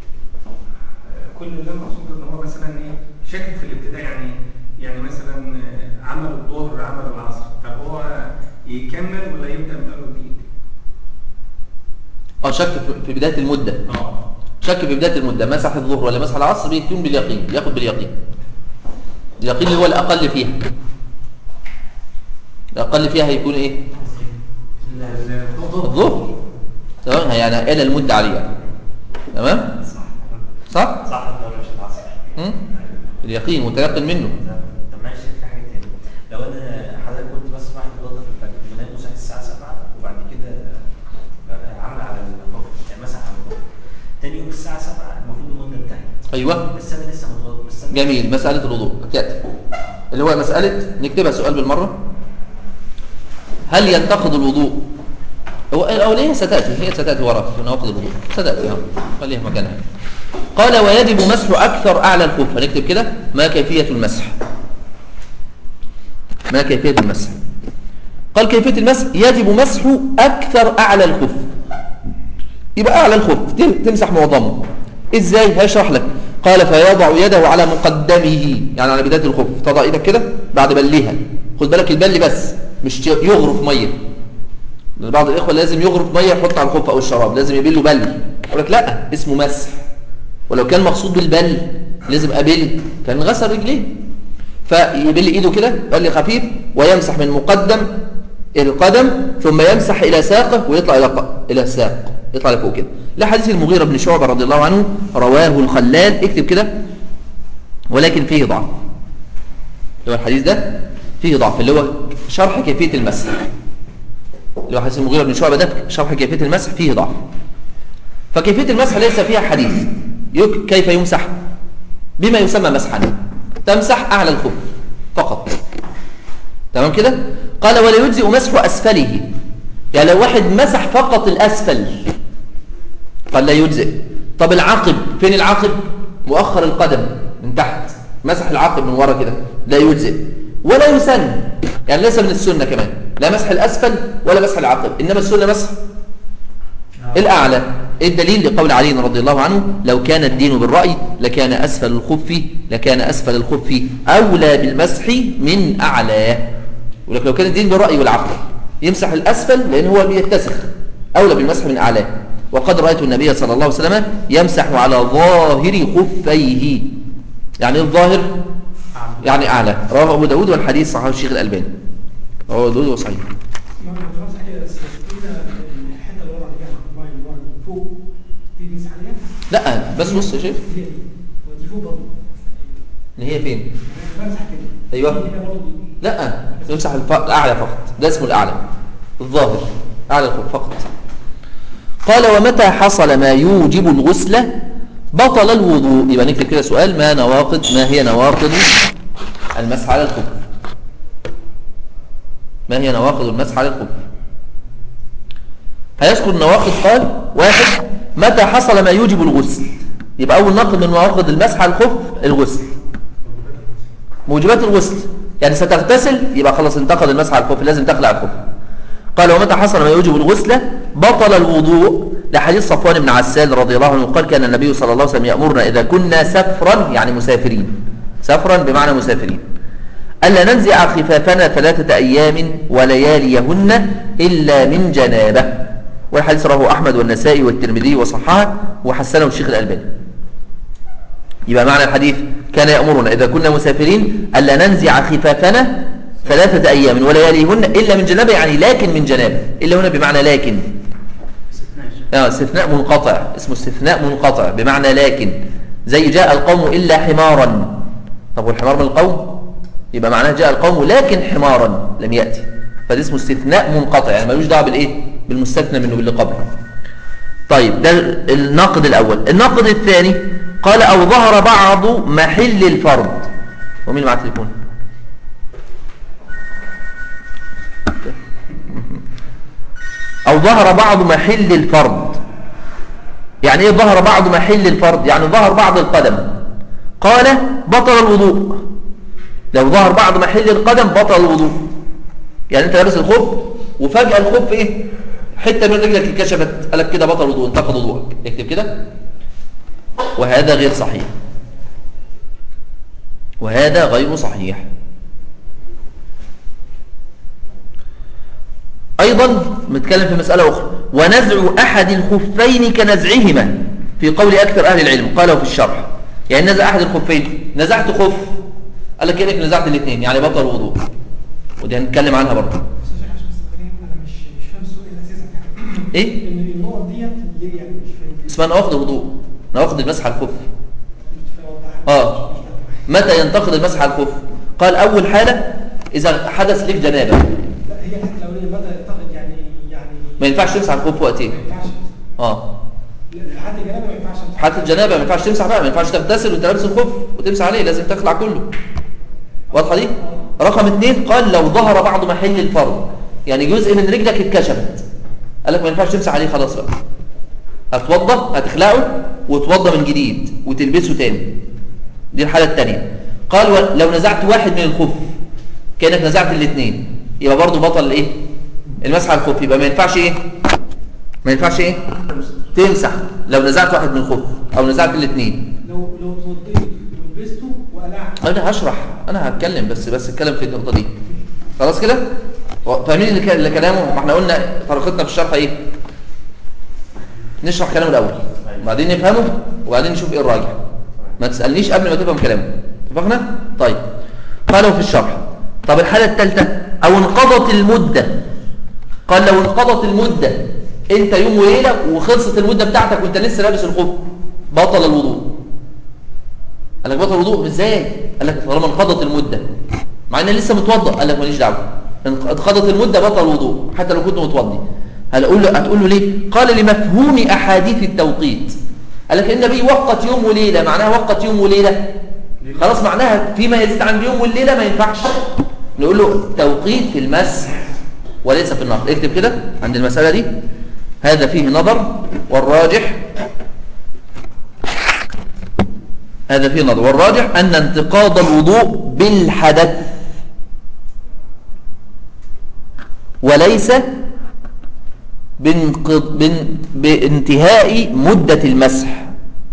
كل اللي انا اقصده ان هو مثلا ايه شاكك في الابتداء يعني يعني مثلا يكمل ولا يبدا من اول وجديد؟ اه شك في- في بداية المدة اه شك في بداية المدة مسح الظهر ولا مسح العصر بيكون باليقين ياخد باليقين اليقين اللي هو الأقل فيها الأقل فيها هيكون إيه الظهر تمام يعني إلى المدة عليها تمام صح صح صح الدورة مش العصر مم؟ اليقين متيقن منه طب معلش في حاجه تاني لو انا حضرتك قلت بس واحد غلطه في الفجر ونام صحي الساعه 7 وبعد كده عمل على الظهر يعني مسح على الظهر تاني يوم الساعه 7 المفروض المده انتهت أيوه بس انا لسه متوضى بس انا جميل مسألة الوضوء تأتي اللي هو مسألة نكتبها سؤال بالمرة هل ينتقد الوضوء هو الأولية ستأتي هي ستأتي وراك في نواقض الوضوء ستأتي ها. خليها مكانها قال ويجب مسح أكثر أعلى الخف هنكتب كده ما كيفية المسح ما كيفية المسح قال كيفية المسح يجب مسح أكثر أعلى الخف يبقى أعلى الخف تم- تمسح معظمه إزاي هشرح لك قال فيضع يده على مقدمه يعني على بداية الخف تضع إيدك كده بعد بلها خد بالك البل بس مش يغرف مية لأن بعض الإخوة لازم يغرف مية يحط على الخف أو الشراب لازم يبله بل يقول لك لا اسمه مسح ولو كان مقصود بالبل لازم أبل كان غسل رجليه فيبل ايده كده بل خفيف ويمسح من مقدم القدم ثم يمسح الى ساقه ويطلع الى ق- الى الساق يطلع لفوق كده لا حديث المغيرة بن شعبة رضي الله عنه رواه الخلال اكتب كده ولكن فيه ضعف اللي هو الحديث ده فيه ضعف اللي هو شرح كيفية المسح اللي هو حديث المغيرة بن شعبة ده شرح كيفية المسح فيه ضعف فكيفية المسح ليس فيها حديث يك كيف يمسح بما يسمى مسحا تمسح أعلى الخف فقط تمام كده قال ولا يجزئ مسح أسفله يعني لو واحد مسح فقط الأسفل قال لا يجزئ طب العقب فين العقب مؤخر القدم من تحت مسح العقب من ورا كده لا يجزئ ولا يسن يعني ليس من السنة كمان لا مسح الأسفل ولا مسح العقب إنما السنة مسح الأعلى الدليل لقول علي رضي الله عنه لو كان الدين بالرأي لكان أسفل الخف لكان أسفل الخف أولى بالمسح من أعلى ولكن لو كان الدين بالرأي والعقل يمسح الأسفل لأن هو بيتسخ أولى بالمسح من أعلى وقد رأيت النبي صلى الله عليه وسلم يمسح على ظاهر خفيه يعني الظاهر يعني أعلى رواه أبو داود والحديث صحيح الشيخ الألباني رواه أبو داود وصحيح ما خلاص كده بس كده الحته اللي ورا دي المايه اللي ورا دي فوق دي بنمسح عليها لا بس بص يا شيخ هي دي ودي فوق برضه إن هي فين يعني بمسح كده أيوه. دي هنا برضه دي لا تمسح الف- الأعلى فقط ده اسمه الأعلى الظاهر أعلى الخف فقط قال ومتى حصل ما يوجب الغسل بطل الوضوء يبقى نكتب كده سؤال ما نواقض ما هي نواقض المسح على الخف ما هي نواقض المسح على الخف هيذكر النواقض قال واحد متى حصل ما يوجب الغسل يبقى أول نقض من نواقض المسح على الخف الغسل موجبات الغسل يعني ستغتسل يبقى خلاص انتقد المسح على الخف لازم تخلع الخف قال ومتى حصل ما يوجب الغسل بطل الوضوء لحديث صفوان بن عسال رضي الله عنه قال كان النبي صلى الله عليه وسلم يأمرنا إذا كنا سفرا يعني مسافرين سفرا بمعنى مسافرين ألا ننزع خفافنا ثلاثة أيام ولياليهن إلا من جنابة والحديث رواه أحمد والنسائي والترمذي وصححه وحسنه الشيخ الألباني يبقى معنى الحديث كان يأمرنا إذا كنا مسافرين ألا ننزع خفافنا ثلاثة أيام ولياليهن إلا من جنابة يعني لكن من جنابة إلا هنا بمعنى لكن آه استثناء منقطع اسمه استثناء منقطع بمعنى لكن زي جاء القوم إلا حمارا طب والحمار من القوم يبقى معناه جاء القوم لكن حمارا لم يأتي فده اسمه استثناء منقطع يعني ملوش دعوه بالايه بالمستثنى منه باللي قبله طيب ده الناقد الأول الناقد الثاني قال أو ظهر بعض محل الفرض ومين معاه تليفون أو ظهر بعض محل الفرض يعني إيه ظهر بعض محل الفرض يعني ظهر بعض القدم قال بطل الوضوء لو ظهر بعض محل القدم بطل الوضوء يعني أنت لابس الخف وفجأة الخف إيه حتة من رجلك اتكشفت قالك كده بطل وضوء انتقد وضوءك اكتب كده وهذا غير صحيح وهذا غير صحيح أيضا متكلم في مسألة أخرى ونزع أحد الخفين كنزعهما في قول أكثر أهل العلم قالوا في الشرح يعني نزع أحد الخفين نزعت خف قال لك كأنك نزعت الاثنين يعني بطل وضوء ودي هنتكلم عنها برضه استاذ شيخ عشان بس انا مش مش فاهم السؤال اساسا يعني إيه؟ ان النقط ديت ليه يعني مش فاهم اسمها نواقض الوضوء نواقض المسح على الخف مش فاهم أوضحها. آه. مش فاهم. متى ينتقد المسح على الخف قال أول حالة إذا حدث لك جنابة لا هي الحته الاولانيه متى يعتقد يعني يعني ما ينفعش تمسح على الخف وقتين ما ينفعش اه لا، حتى الجنابه ما ينفعش أمسح. حالة الجنابة ما ينفعش تمسح بقى ما ينفعش تغتسل وانت لابس الخف وتمسح عليه لازم تخلع كله واضحة دي رقم اثنين قال لو ظهر بعض محل الفرض يعني جزء من رجلك اتكشفت قال لك ما ينفعش تمسح عليه خلاص بقى هتوضى هتخلعه وتوضى من جديد وتلبسه تاني دي الحالة الثانية قال و- لو نزعت واحد من الخف كأنك نزعت الاثنين يبقى برضه بطل الايه المسح على الخف يبقى ما ينفعش ايه ما ينفعش ايه تمسح لو نزعت واحد من الخف او نزعت الاثنين لو لو اتوضيت ولبسته وقلعت انا هشرح انا هتكلم بس بس اتكلم في النقطه دي خلاص كده فاهمين اللي كان- اللي كلامه ما احنا قلنا طريقتنا في الشرح ايه نشرح كلامه الاول وبعدين نفهمه وبعدين نشوف ايه الراجح ما تسالنيش قبل ما تفهم كلامه اتفقنا طيب قالوا في الشرح طب الحاله الثالثه او انقضت المده قال لو انقضت المده انت يوم وليله وخلصت المده بتاعتك وانت لسه لابس الخف بطل الوضوء قال لك بطل الوضوء ازاي قال لك طالما انقضت المده مع ان لسه متوضا قال لك ماليش دعوه انق- انقضت المده بطل الوضوء حتى لو كنت متوضي هنقول له هتقول له ليه قال لمفهوم احاديث التوقيت قال لك النبي وقت يوم وليله معناها وقت يوم وليله خلاص معناها فيما يزيد عن اليوم والليله ما ينفعش نقول له توقيت في المسح وليس في النهر اكتب كده عند المساله دي هذا فيه نظر والراجح هذا فيه نظر والراجح أن انتقاض الوضوء بالحدث وليس بانقض بان بانتهاء مدة المسح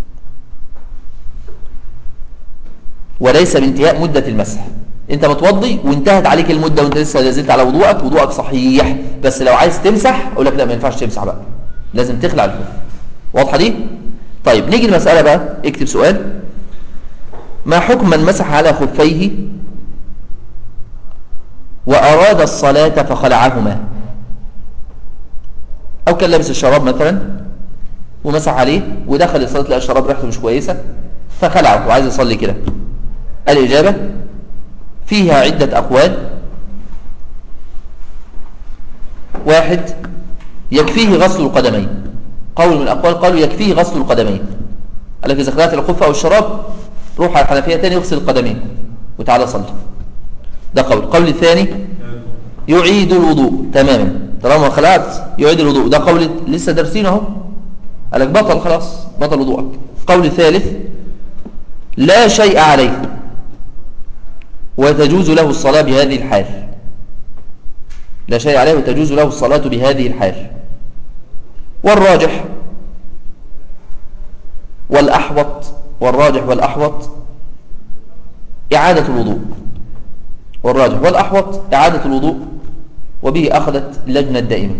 وليس بانتهاء مدة المسح انت متوضي وانتهت عليك المدة وانت لسه لازلت على وضوءك وضوءك صحيح بس لو عايز تمسح اقول لك لا ما ينفعش تمسح بقى لازم تخلع الخف واضحة دي طيب نيجي المسألة بقى اكتب سؤال ما حكم من مسح على خفيه وأراد الصلاة فخلعهما أو كان لابس الشراب مثلا ومسح عليه ودخل الصلاة لقى الشراب ريحته مش كويسة فخلعه وعايز يصلي كده الإجابة فيها عدة أقوال واحد يكفيه غسل القدمين قول من الأقوال قالوا يكفيه غسل القدمين قال لك إذا خلعت الخف أو الشراب روح على الحنفية تاني واغسل القدمين وتعالى صلي ده قول القول الثاني يعيد الوضوء تماما طالما خلعت يعيد الوضوء ده قول لسه دارسين اهو قال لك بطل خلاص بطل وضوءك قول الثالث لا شيء عليه وتجوز له الصلاة بهذه الحال لا شيء عليه وتجوز له الصلاة بهذه الحال والراجح والأحوط والراجح والأحوط إعادة الوضوء والراجح والأحوط إعادة الوضوء وبه أخذت اللجنة الدائمة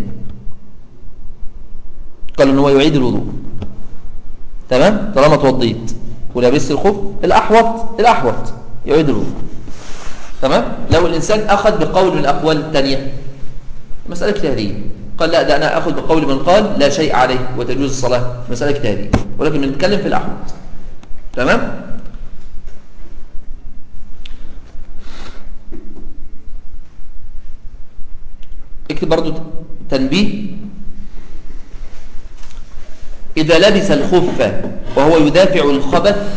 قالوا أنه يعيد الوضوء تمام طالما توضيت ولبست الخف الأحوط الأحوط يعيد الوضوء تمام لو الإنسان أخذ بقول من الأقوال الثانية مسألة اجتهادية قال لا ده أنا أخذ بقول من قال لا شيء عليه وتجوز الصلاة مسألة اجتهادية ولكن بنتكلم في الأحوط تمام اكتب برضو تنبيه إذا لبس الخف وهو يدافع الخبث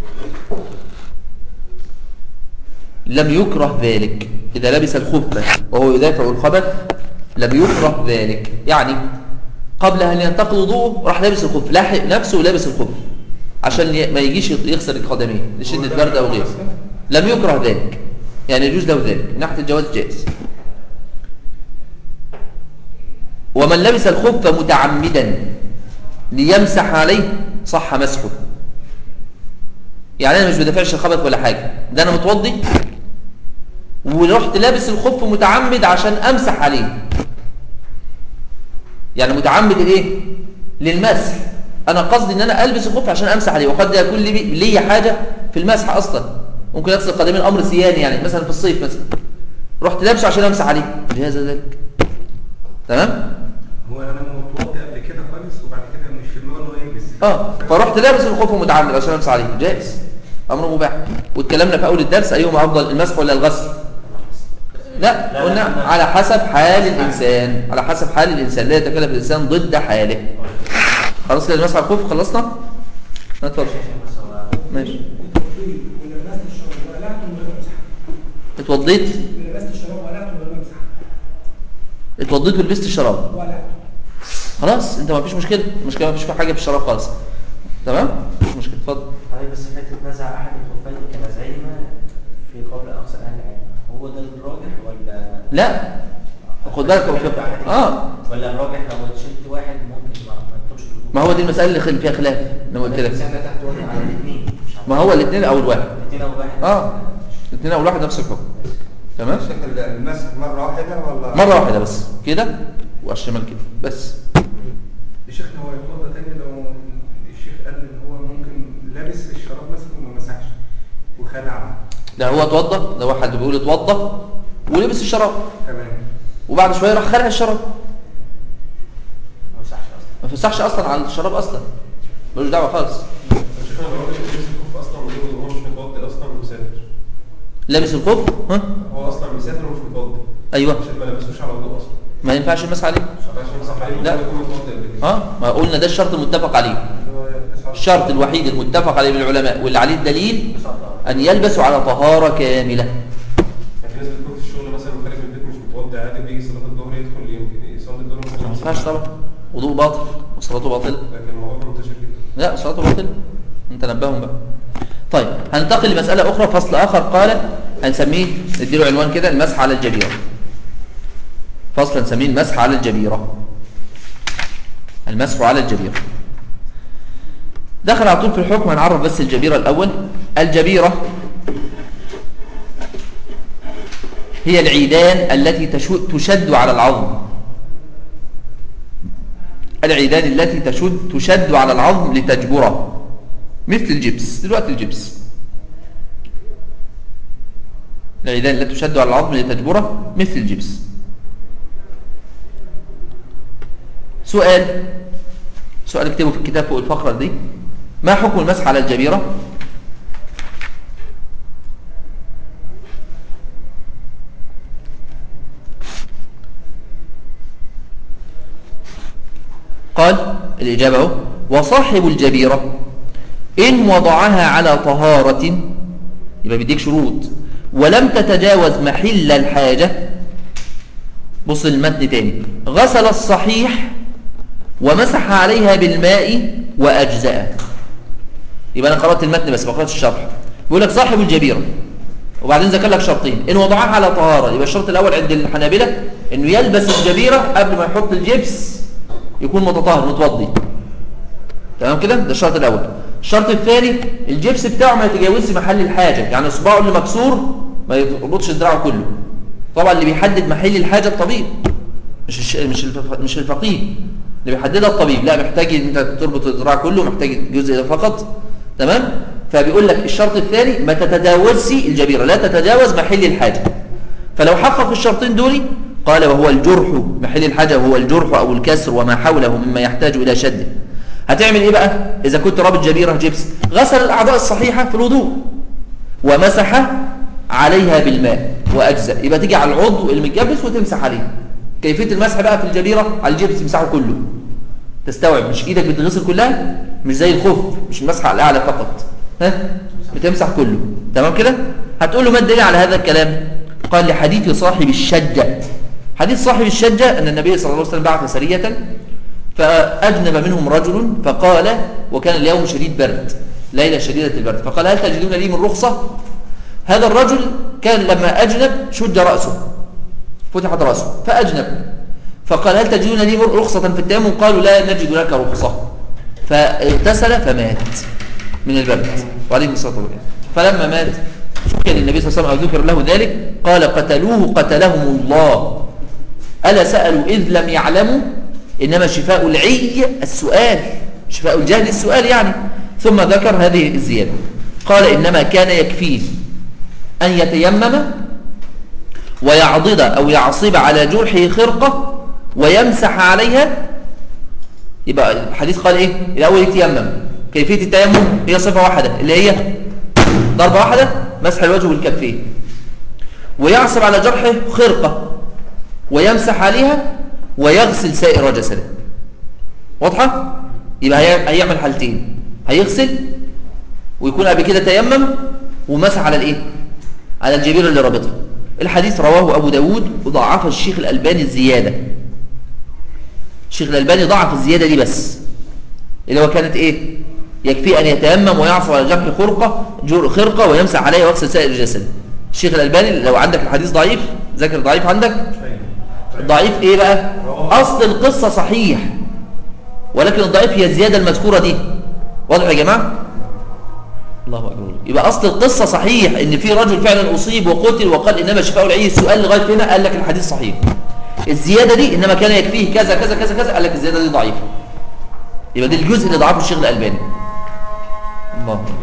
لم يكره ذلك إذا لبس الخف وهو يدافع الخبث لم يكره ذلك يعني قبل أن ينتقل وضوءه راح لابس الخف لاحق نفسه ولابس الخف عشان ي- ما يجيش يغسل القدمين لشدة برد أو غيره لم يكره ذلك يعني يجوز له ذلك من ناحية الجواز جائز ومن لبس الخف متعمدا ليمسح عليه صح مسحه يعني انا مش بدافعش الخبث ولا حاجه ده انا متوضي ورحت لابس الخف متعمد عشان امسح عليه يعني متعمد الايه للمسح انا قصدي ان انا البس الخف عشان امسح عليه وقد يكون لي لي حاجه في المسح اصلا ممكن اغسل قدمين امر سياني يعني مثلا في الصيف مثلا رحت لابسه عشان امسح عليه جاز ذلك تمام هو انا متوضي قبل كده خالص وبعد كده مش في دماغي ان هو يلبس اه فرحت لابس الخف متعمد عشان امسح عليه جائز امر مباح واتكلمنا في اول الدرس ايهما افضل المسح ولا الغسل لا لا، قلنا لا. على حسب حال الانسان على حسب حال الانسان لا يتكلف الانسان ضد حاله خلاص كده المسح على الخف خلصنا اتفضل بس هو ماشي التوضيح ولبست الشراب وقلعته من غير مسح اتوضيت لبست الشراب وقلعته من غير مسح اتوضيت ولبست الشراب وقلعته خلاص انت ما فيش مشكله المشكله ما فيش في حاجه في الشراب خالص تمام مفيش مشكله اتفضل حضرتك بس حته نزع احد الخفين كنزعهما في قول اكثر اهل العلم هو ده الراجح ولا لا خد بالك هو في- اه ولا الراجح لو شلت واحد ممكن ما ما تطلبش الوضوء ما هو دي المساله اللي خل- فيها خلاف انا قلت لك بس احنا تحت واحد على الاثنين مش على ما هو الاثنين او الواحد الاثنين او واحد اه الاثنين او الواحد نفس الحكم تمام الشيخ المسح مرة واحدة ولا مره واحده بس كده وعلى الشمال كده بس يا شيخنا هو يتوضى تاني لو الشيخ قال ان هو ممكن لابس الشراب مثلا وما مسحش وخلع ده هو اتوضى ده واحد بيقول اتوضى ولبس الشراب تمام وبعد شويه راح خلع الشراب ما مسحش اصلا ما فسحش اصلا على الشراب اصلا ملوش دعوه خالص شوف انا الراجل اللي لبس الكف اصلا ويقول هو مش متوضي اصلا ومسافر لابس الخف ها هو اصلا مسافر ومش متوضي ايوه عشان ما لبسوش على وضوء اصلا ما ينفعش المسح عليه عشان يمسح عليه لا. ممكن يكون متوضي قبل كده اه ما قلنا ده الشرط المتفق عليه اللي هو يلبس على- الشرط الوحيد المتفق عليه من العلماء واللي عليه الدليل ان يلبسوا على طهاره كامله يعني في ناس بتكون في الشغل مثلا وخارج من البيت مش متوضي عادي بيجي صلاه الظهر يدخل يمكن يصلي الظهر ما ينفعش طبعا وضوء باطل وصلاته باطله لكن الموضوع ده منتشر جدا لا صلاته باطله انت نبههم بقى طيب هننتقل لمساله اخرى فصل اخر قال هنسميه نديله عنوان كده المسح على الجبيره فصل هنسميه المسح على الجبيره المسح على الجبيره دخل على طول في الحكم هنعرف بس الجبيره الاول الجبيره هي العيدان التي تشو- تشد على العظم العيدان التي تشد تشد على العظم لتجبره مثل الجبس دلوقتي الجبس العيدان التي تشد على العظم لتجبره مثل الجبس سؤال سؤال اكتبه في الكتاب فوق الفقرة دي ما حكم المسح على الجبيرة قال الإجابة هو وصاحب الجبيرة إن وضعها على طهارة يبقى بيديك شروط ولم تتجاوز محل الحاجة بص المتن تاني غسل الصحيح ومسح عليها بالماء وأجزاء يبقى أنا قرأت المتن بس ما قرأتش الشرح بيقول لك صاحب الجبيرة وبعدين ذكر لك شرطين إن وضعها على طهارة يبقى الشرط الأول عند الحنابلة إنه يلبس الجبيرة قبل ما يحط الجبس يكون متطهر متوضي تمام كده ده الشرط الاول الشرط الثاني الجبس بتاعه ما يتجاوزش محل الحاجه يعني صباعه اللي مكسور ما يربطش دراعه كله طبعا اللي بيحدد محل الحاجه الطبيب مش الش... مش الف... مش الفقيه اللي بيحددها الطبيب لا محتاج ان انت تربط الذراع كله محتاج جزء ده فقط تمام فبيقول لك الشرط الثاني ما تتجاوزش الجبيره لا تتجاوز محل الحاجه فلو حقق الشرطين دول قال وهو الجرح محل الحاجة وهو الجرح أو الكسر وما حوله مما يحتاج إلى شده هتعمل إيه بقى إذا كنت رابط جبيرة جبس غسل الأعضاء الصحيحة في الوضوء ومسح عليها بالماء وأجزاء يبقى تيجي على العضو المتجبس وتمسح عليه كيفية المسح بقى في الجبيرة على الجبس تمسحه كله تستوعب مش إيدك بتغسل كلها مش زي الخف مش المسح على الأعلى فقط ها بتمسح كله تمام كده هتقول له ما الدليل على هذا الكلام قال لحديث صاحب الشجة حديث صاحب الشجة أن النبي صلى الله عليه وسلم بعث سرية فأجنب منهم رجل فقال وكان اليوم شديد برد ليلة شديدة البرد فقال هل تجدون لي من رخصة هذا الرجل كان لما أجنب شج رأسه فتحت رأسه فأجنب فقال هل تجدون لي رخصة في التيمم قالوا لا نجد لك رخصة فاغتسل فمات من البرد وعليه الصلاة والسلام فلما مات شكر للنبي صلى الله عليه وسلم أو ذكر له ذلك قال قتلوه قتلهم الله ألا سألوا إذ لم يعلموا إنما شفاء العي السؤال شفاء الجهل السؤال يعني ثم ذكر هذه الزيادة قال إنما كان يكفيه أن يتيمم ويعضد أو يعصب على جرحه خرقة ويمسح عليها يبقى الحديث قال إيه الأول يتيمم كيفية التيمم هي صفة واحدة اللي هي ضربة واحدة مسح الوجه والكفين ويعصب على جرحه خرقة ويمسح عليها ويغسل سائر جسده واضحة؟ يبقى هي- هيعمل حالتين هيغسل ويكون قبل كده تيمم ومسح على الايه على الجبير اللي رابطها الحديث رواه ابو داود وضعف الشيخ الالباني الزياده الشيخ الالباني ضعف الزياده دي بس اللي هو كانت ايه يكفي ان يتيمم ويعصر على جرح خرقه جر خرقه ويمسح عليها ويغسل سائر الجسد الشيخ الالباني لو عندك الحديث ضعيف ذاكر ضعيف عندك الضعيف ايه بقى اصل القصه صحيح ولكن الضعيف هي الزياده المذكوره دي واضح يا جماعه الله اكبر يبقى اصل القصه صحيح ان في رجل فعلا اصيب وقتل وقال انما شفاء العي السؤال لغايه هنا قال لك الحديث صحيح الزياده دي انما كان يكفيه كذا كذا كذا كذا قال لك الزياده دي ضعيفه يبقى دي الجزء اللي ضعفه الشيخ الالباني الله أكبر.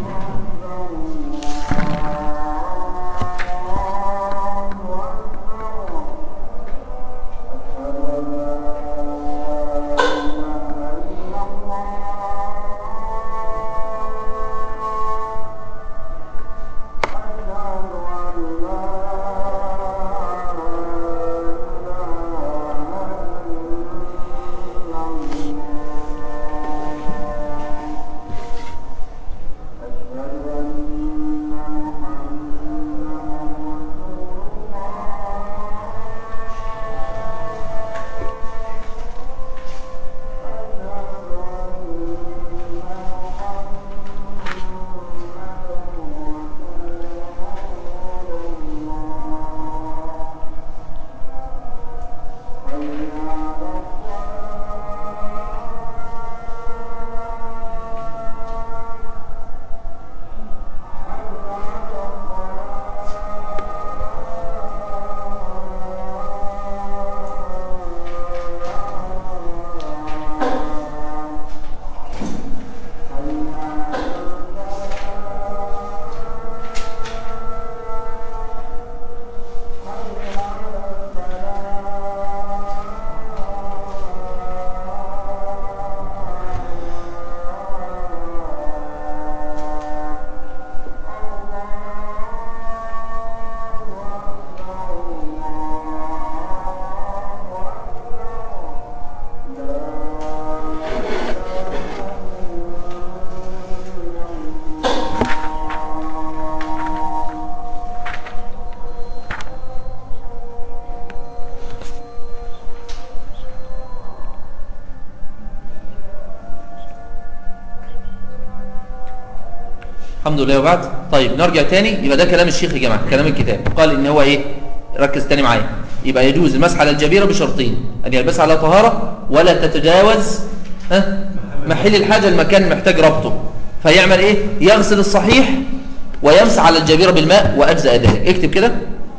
الحمد لله وبعد طيب نرجع تاني يبقى ده كلام الشيخ يا جماعه كلام الكتاب قال ان هو ايه ركز تاني معايا يبقى يجوز المسح على الجبيره بشرطين ان يلبسها على طهاره ولا تتجاوز ها محل الحاجه المكان محتاج ربطه فيعمل ايه يغسل الصحيح ويمسح على الجبيره بالماء واجزاء ذلك اكتب كده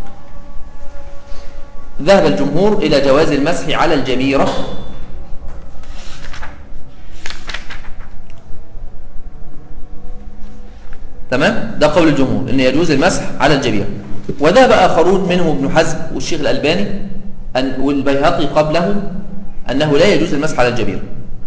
ذهب الجمهور الى جواز المسح على الجبيره تمام ده قول الجمهور ان يجوز المسح على الجبيره وذهب اخرون منهم ابن حزم والشيخ الالباني أن والبيهقي قبله انه لا يجوز المسح على الجبيره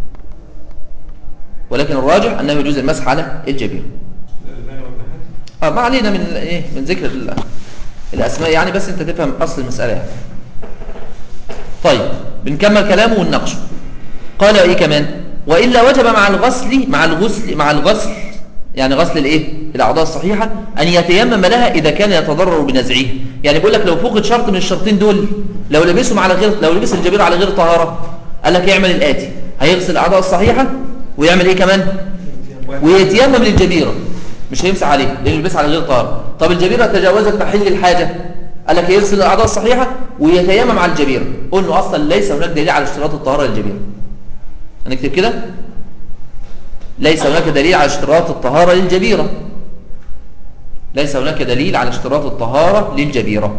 ولكن الراجح انه يجوز المسح على الجبيره آه ما علينا من ايه من ذكر ال- الاسماء يعني بس انت تفهم اصل المساله يعني. طيب بنكمل كلامه ونناقشه قال ايه كمان والا وجب مع الغسل مع الغسل مع الغسل يعني غسل الايه الاعضاء الصحيحه ان يتيمم لها اذا كان يتضرر بنزعه يعني بيقول لك لو فقد شرط من الشرطين دول لو لبسهم على غير لو لبس الجبير على غير طهاره قال لك يعمل الاتي هيغسل الاعضاء الصحيحه ويعمل ايه كمان ويتيمم للجبيره مش هيمسح عليه لانه يلبسها على غير طهاره طب الجبيره تجاوزت محل الحاجه قال لك يغسل الاعضاء الصحيحه ويتيمم على الجبيره قلنا اصلا ليس هناك دليل على اشتراط الطهاره للجبيره هنكتب كده ليس هناك دليل على اشتراط الطهارة للجبيرة ليس هناك دليل على اشتراط الطهارة للجبيرة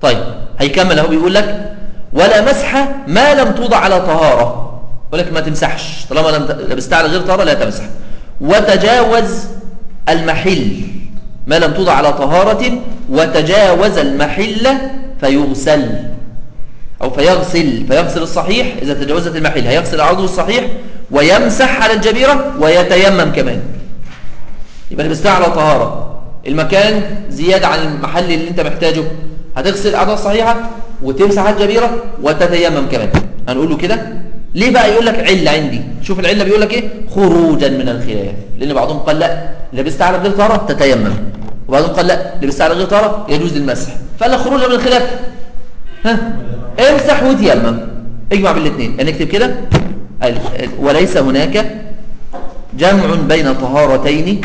طيب هيكمل اهو بيقول لك ولا مسح ما لم توضع على طهارة يقول لك ما تمسحش طالما لم ت- لبستها على غير طهارة لا تمسح وتجاوز المحل ما لم توضع على طهارة وتجاوز المحل فيغسل أو فيغسل فيغسل الصحيح إذا تجاوزت المحل هيغسل العضو الصحيح ويمسح على الجبيرة ويتيمم كمان يبقى لبستها على طهارة المكان زيادة عن المحل اللي انت محتاجه هتغسل الأعضاء الصحيحة وتمسح على الجبيرة وتتيمم كمان هنقول له كده ليه بقى يقول لك علة عندي شوف العلة بيقول لك ايه خروجا من الخلاف لأن بعضهم قال لا لبست على غير طهارة تتيمم وبعضهم قال لا لبست على غير طهارة يجوز المسح فقال لك خروجا من الخلاف ها امسح وتيمم اجمع بالاثنين نكتب كده ال- ال- وليس هناك جمع بين طهارتين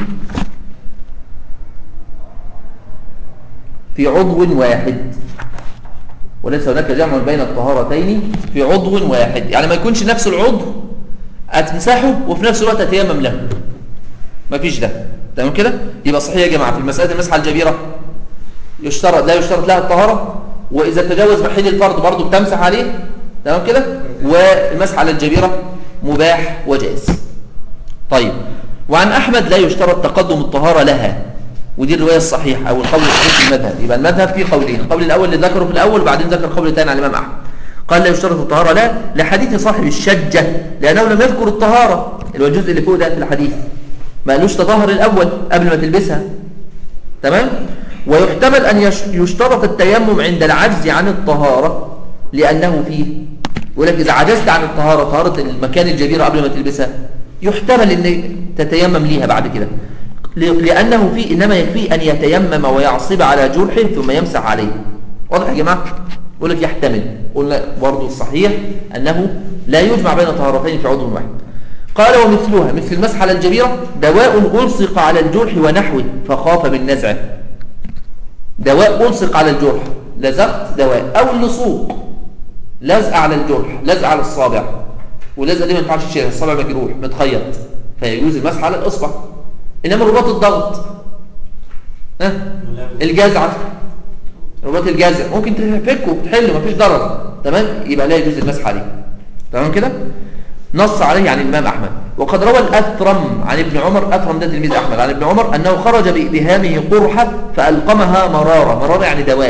في عضو واحد وليس هناك جمع بين الطهارتين في عضو واحد يعني ما يكونش نفس العضو هتمسحه وفي نفس الوقت تتيمم له ما فيش ده تمام كده يبقى صحيح يا جماعه في مساله المسح على الجبيره يشترط لا يشترط لها الطهاره واذا تجاوز محل الفرض برضه بتمسح عليه تمام كده والمسح على الجبيره مباح وجائز طيب وعن احمد لا يشترط تقدم الطهاره لها ودي الروايه الصحيحه او القول الصحيح في المذهب يبقى المذهب فيه قولين القول الاول اللي ذكره في الاول وبعدين ذكر قول ثاني عن الامام احمد قال لا يشترط الطهاره لا لحديث صاحب الشجه لانه لم يذكر الطهاره اللي هو الجزء اللي فوق ده في الحديث ما قالوش تطهر الاول قبل ما تلبسها تمام ويحتمل أن يش- يشترط التيمم عند العجز عن الطهارة لأنه فيه يقول لك إذا عجزت عن الطهارة طهارة المكان الجبيرة قبل ما تلبسها يحتمل أن تتيمم ليها بعد كده ل- لأنه فيه إنما يكفي أن يتيمم ويعصب على جرحه ثم يمسح عليه واضح يا جماعة يقول لك يحتمل قلنا برضو الصحيح أنه لا يجمع بين طهارتين في عضو واحد قال ومثلها مثل المسح على الجبيرة دواء ألصق على الجرح ونحوه فخاف من نزعه دواء ألصق على الجرح لزقت دواء أو اللصوق لزق على الجرح لزق على الصابع واللزقه دي ما ينفعش تشيلها الصابع مجروح متخيط فيجوز المسح على الإصبع إنما رباط الضغط ها الجزعة رباط الجزع ممكن تفكه وتحله مفيش ضرر تمام يبقى لا يجوز المسح عليه تمام كده نص عليه عن الإمام أحمد وقد روى الأثرم عن ابن عمر أثرم ده تلميذ أحمد عن ابن عمر أنه خرج بإبهامه قرحة فألقمها مرارة مرارة يعني دواء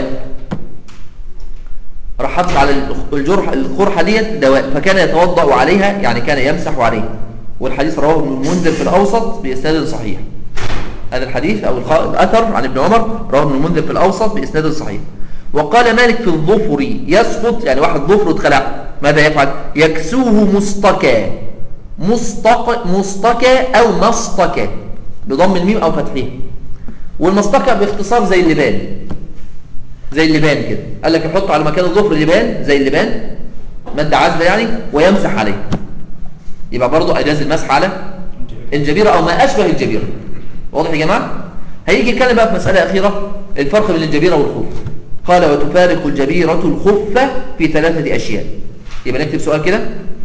راح حط على الجرح القرحة ديت دواء فكان يتوضأ عليها يعني كان يمسح عليها والحديث رواه ابن المنذر في الأوسط بإسناد صحيح هذا الحديث أو الخ- الأثر عن ابن عمر رواه ابن المنذر في الأوسط بإسناد صحيح وقال مالك في الظفر يسقط يعني واحد ظفره اتخلع ماذا يفعل يكسوه مستكى مستق مستكى أو مستكى بضم الميم أو فتحها والمستكى باختصار زي اللبان زي اللبان كده قال لك يحط على مكان الظفر لبان زي اللبان مادة عازلة يعني ويمسح عليه يبقى برضه أجاز المسح على الجبيرة أو ما أشبه الجبيرة واضح يا جماعة هيجي يتكلم بقى في مسألة أخيرة الفرق بين الجبيرة والخف قال وتفارق الجبيرة الخف في ثلاثة أشياء يبقى نكتب سؤال كده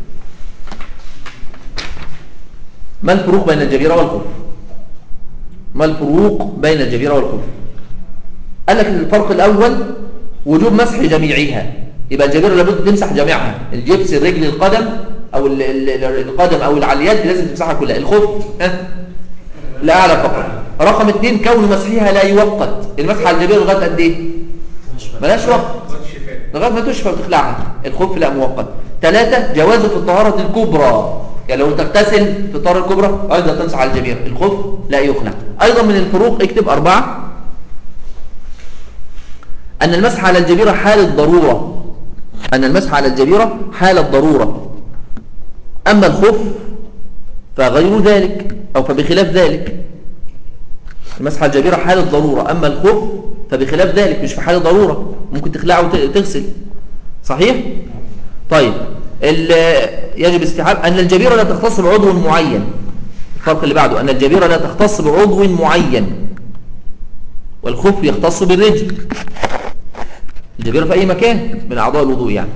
ما الفروق بين الجبيرة والخف ما الفروق بين الجبيرة والخف قال لك الفرق الأول وجوب مسح جميعها يبقى الجبيرة لابد تمسح جميعها الجبس الرجل القدم أو ال- ال- القدم أو العليات لازم تمسحها كلها الخف ها لأعلى فقط رقم اثنين كون مسحها لا يوقت المسح على الجبيرة لغاية قد ايه ملاش وقت لغاية الشفاء لغايه ما تشفى وتخلعها الخف لا مؤقت ثلاثة جوازه في الطهارة الكبرى يعني لو تغتسل في الطهارة الكبرى أيضا تمسح على الجبيرة الخف لا يخلع أيضا من الفروق اكتب أربعة أن المسح على الجبيرة حال الضرورة أن المسح على الجبيرة حال الضرورة أما الخف فغير ذلك أو فبخلاف ذلك المسح على الجبيرة حال الضرورة أما الخف فبخلاف ذلك مش في حال ضرورة ممكن تخلعه وتغسل صحيح؟ طيب ال- يجب استيعاب أن الجبيرة لا تختص بعضو معين الفرق اللي بعده أن الجبيرة لا تختص بعضو معين والخف يختص بالرجل الجبيرة في أي مكان من أعضاء الوضوء يعني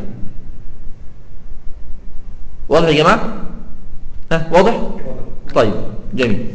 واضح يا جماعة؟ ها واضح؟ طيب جميل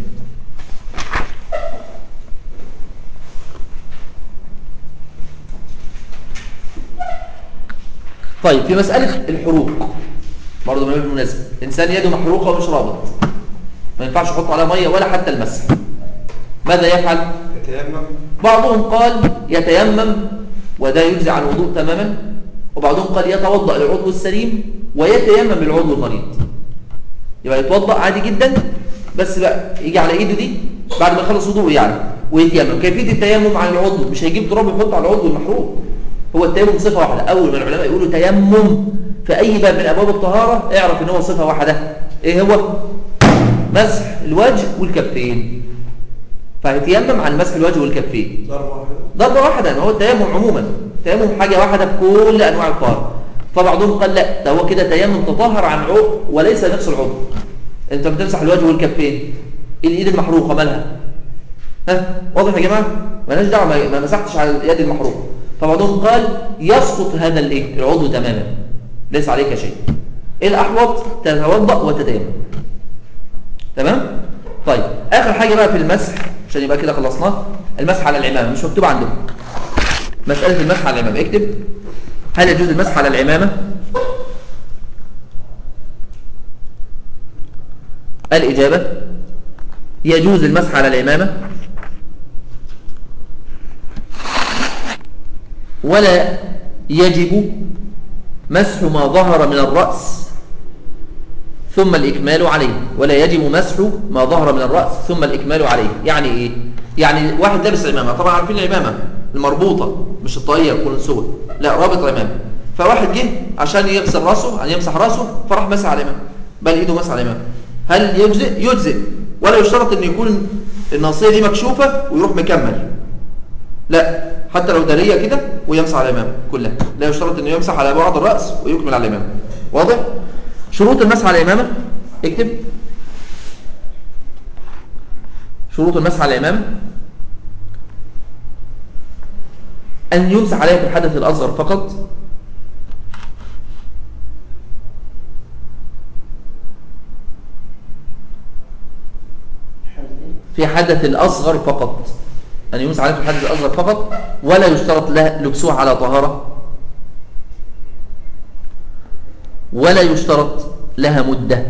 طيب في مسألة الحروق برضه مهم بالمناسبة إنسان يده محروقة ومش رابط ما ينفعش يحط عليها مية ولا حتى المسح ماذا يفعل؟ يتيمم بعضهم قال يتيمم وده يجزي عن الوضوء تماما وبعضهم قال يتوضأ للعضو السليم ويتيمم للعضو المريض يبقى يتوضأ عادي جدا بس بقى يجي على ايده دي بعد ما يخلص وضوءه يعني ويتيمم كيفية التيمم عن العضو مش هيجيب تراب يحطه على العضو المحروق هو التيمم صفة واحدة أول ما العلماء يقولوا تيمم في أي باب من أبواب الطهارة اعرف إن هو صفة واحدة إيه هو؟ مسح الوجه والكفين فهيتيمم عن مسح الوجه والكفين ضربة واحدة ضربة واحدة ما هو التيمم عموما التيمم حاجة واحدة في كل أنواع الطهارة فبعضهم قال لا ده هو كده تيمم تطهر عن عضو وليس نفس العضو انت بتمسح الوجه والكفين الايد المحروقة مالها ها واضح يا جماعة مالهاش دعوة ما- ما مسحتش على اليد المحروقة فبعضهم قال يسقط هذا الايه العضو تماما ليس عليك شيء ايه الاحوط تتوضأ وتتيمم تمام طيب اخر حاجة بقى في المسح عشان يبقى كده خلصناه المسح على العمامة مش مكتوب عندكم مسألة المسح على العمامة اكتب هل يجوز المسح على العمامة الإجابة يجوز المسح على العمامة ولا يجب مسح ما ظهر من الرأس ثم الإكمال عليه ولا يجب مسح ما ظهر من الرأس ثم الإكمال عليه يعني إيه؟ يعني واحد لابس عمامة طبعا عارفين العمامة المربوطة مش الطاقية يكون سوى لا رابط عمامة فواحد جه عشان يغسل راسه عشان يمسح راسه فراح مسح على العمامة بل ايده مسح على العمامة هل يجزئ؟ يجزئ ولا يشترط ان يكون الناصية دي مكشوفة ويروح مكمل لا حتى لو دارية كده ويمسح على الإمام كلها لا يشترط أنه يمسح على بعض الرأس ويكمل على الإمام واضح؟ شروط المسح على الإمامة اكتب شروط المسح على الإمامة أن يمسح عليها في الحدث الأصغر فقط في حدث الأصغر فقط أن يمسح عليه في الحدث الأصغر فقط ولا يشترط له لبسوها على طهارة ولا يشترط لها مدة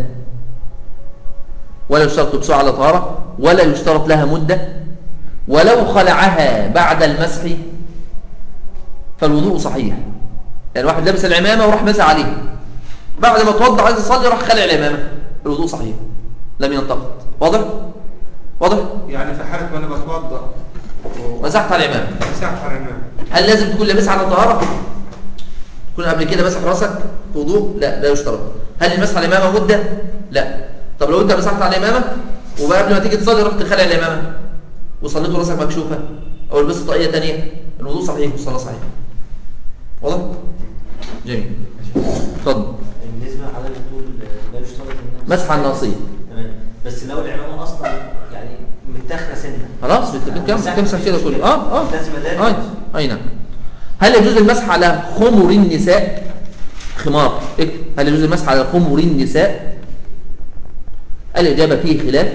ولا يشترط لبسوها على طهارة ولا يشترط لها مدة ولو خلعها بعد المسح فالوضوء صحيح يعني واحد لابس العمامة وراح مسح عليها بعد ما توضع عايز يصلي راح خلع العمامة الوضوء صحيح لم ينتقد واضح؟ واضح؟ يعني في حالة ما انا بتوضا مسحت على العمامة ومسحت على الامام هل لازم تكون لابسها على طهارة؟ تكون قبل كده مسح راسك في وضوء؟ لا لا يشترط هل المسح على الإمامة مدة؟ لا طب لو أنت مسحت على الإمامة وبقى قبل ما تيجي تصلي رحت خلع الإمامة وصليت وراسك مكشوفة أو لبست طاقية تانية الوضوء صحيح والصلاة صحيحة واضح؟ جميل اتفضل بالنسبه لحضرتك بتقول لا يشترط ان مسح على الناصية تمام بس لو العمامه اصلا يعني متاخره سنه خلاص بت- بتكمل تمسح كده كله اه اه لازم أداري. اي اي نعم هل يجوز المسح على خمر النساء خمار اكتب. هل يجوز المسح على خمر النساء الإجابة فيه خلاف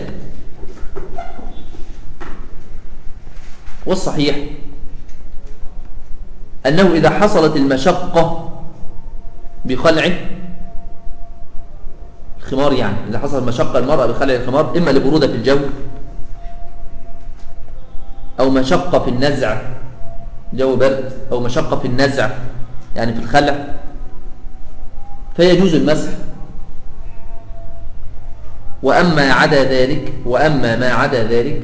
والصحيح أنه إذا حصلت المشقة بخلعه الخمار يعني إذا حصل مشقة المرأة بخلع الخمار إما لبرودة في الجو أو مشقة في النزع جو برد أو مشقة في النزع يعني في الخلع فيجوز المسح وأما عدا ذلك وأما ما عدا ذلك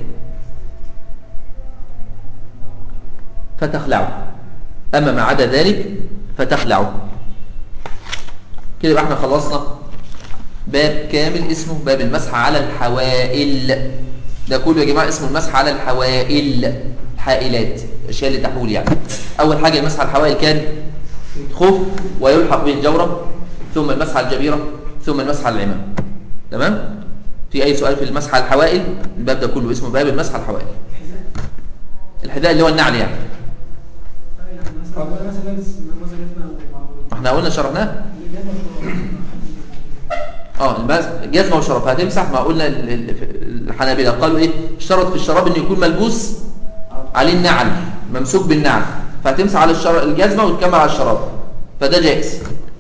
فتخلعه أما ما عدا ذلك فتخلعه كده يبقى احنا خلصنا باب كامل اسمه باب المسح على الحوائل ده كله يا جماعة اسمه المسح على الحوائل الحائلات الاشياء اللي تحول يعني اول حاجة المسح على الحوائل كان خف ويلحق به الجورة ثم المسح على الجبيرة ثم المسح على العمام تمام في اي سؤال في المسح على الحوائل الباب ده كله اسمه باب المسح على الحوائل الحذاء اللي هو النعل يعني يعني مثلا لو انا مثلا لابس مثلا جبنا ما احنا قلنا شرحناه اه المس- الجزمه والشراب هتمسح ما قلنا ال- ال- الحنابلة قالوا ايه اشترط في الشراب انه يكون ملبوس عليه النعل ممسوك بالنعل فهتمسح على الشر... الجزمه وتكمل على الشراب فده جائز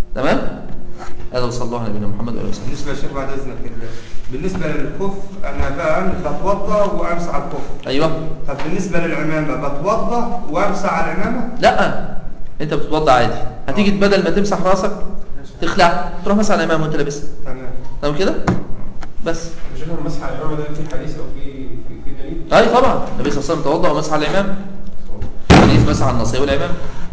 تمام هذا وصلى الله على نبينا محمد وعلى اله وصحبه بالنسبه للشيخ بعد اذنك ال- بالنسبه للكف انا بقى بتوضا وامسح على الكف ايوه طب بالنسبه للعمامه بتوضا وامسح على العمامه لا انت بتتوضى عادي هتيجي بدل ما تمسح راسك تخلع تروح مسح على الامام وانت لابسها تمام تمام كده بس مش احنا المسح على الامام ده في حديث او في في, في دليل اي طبعا النبي صلى الله عليه وسلم توضا ومسح على الامام حديث مسح على النصيه والامام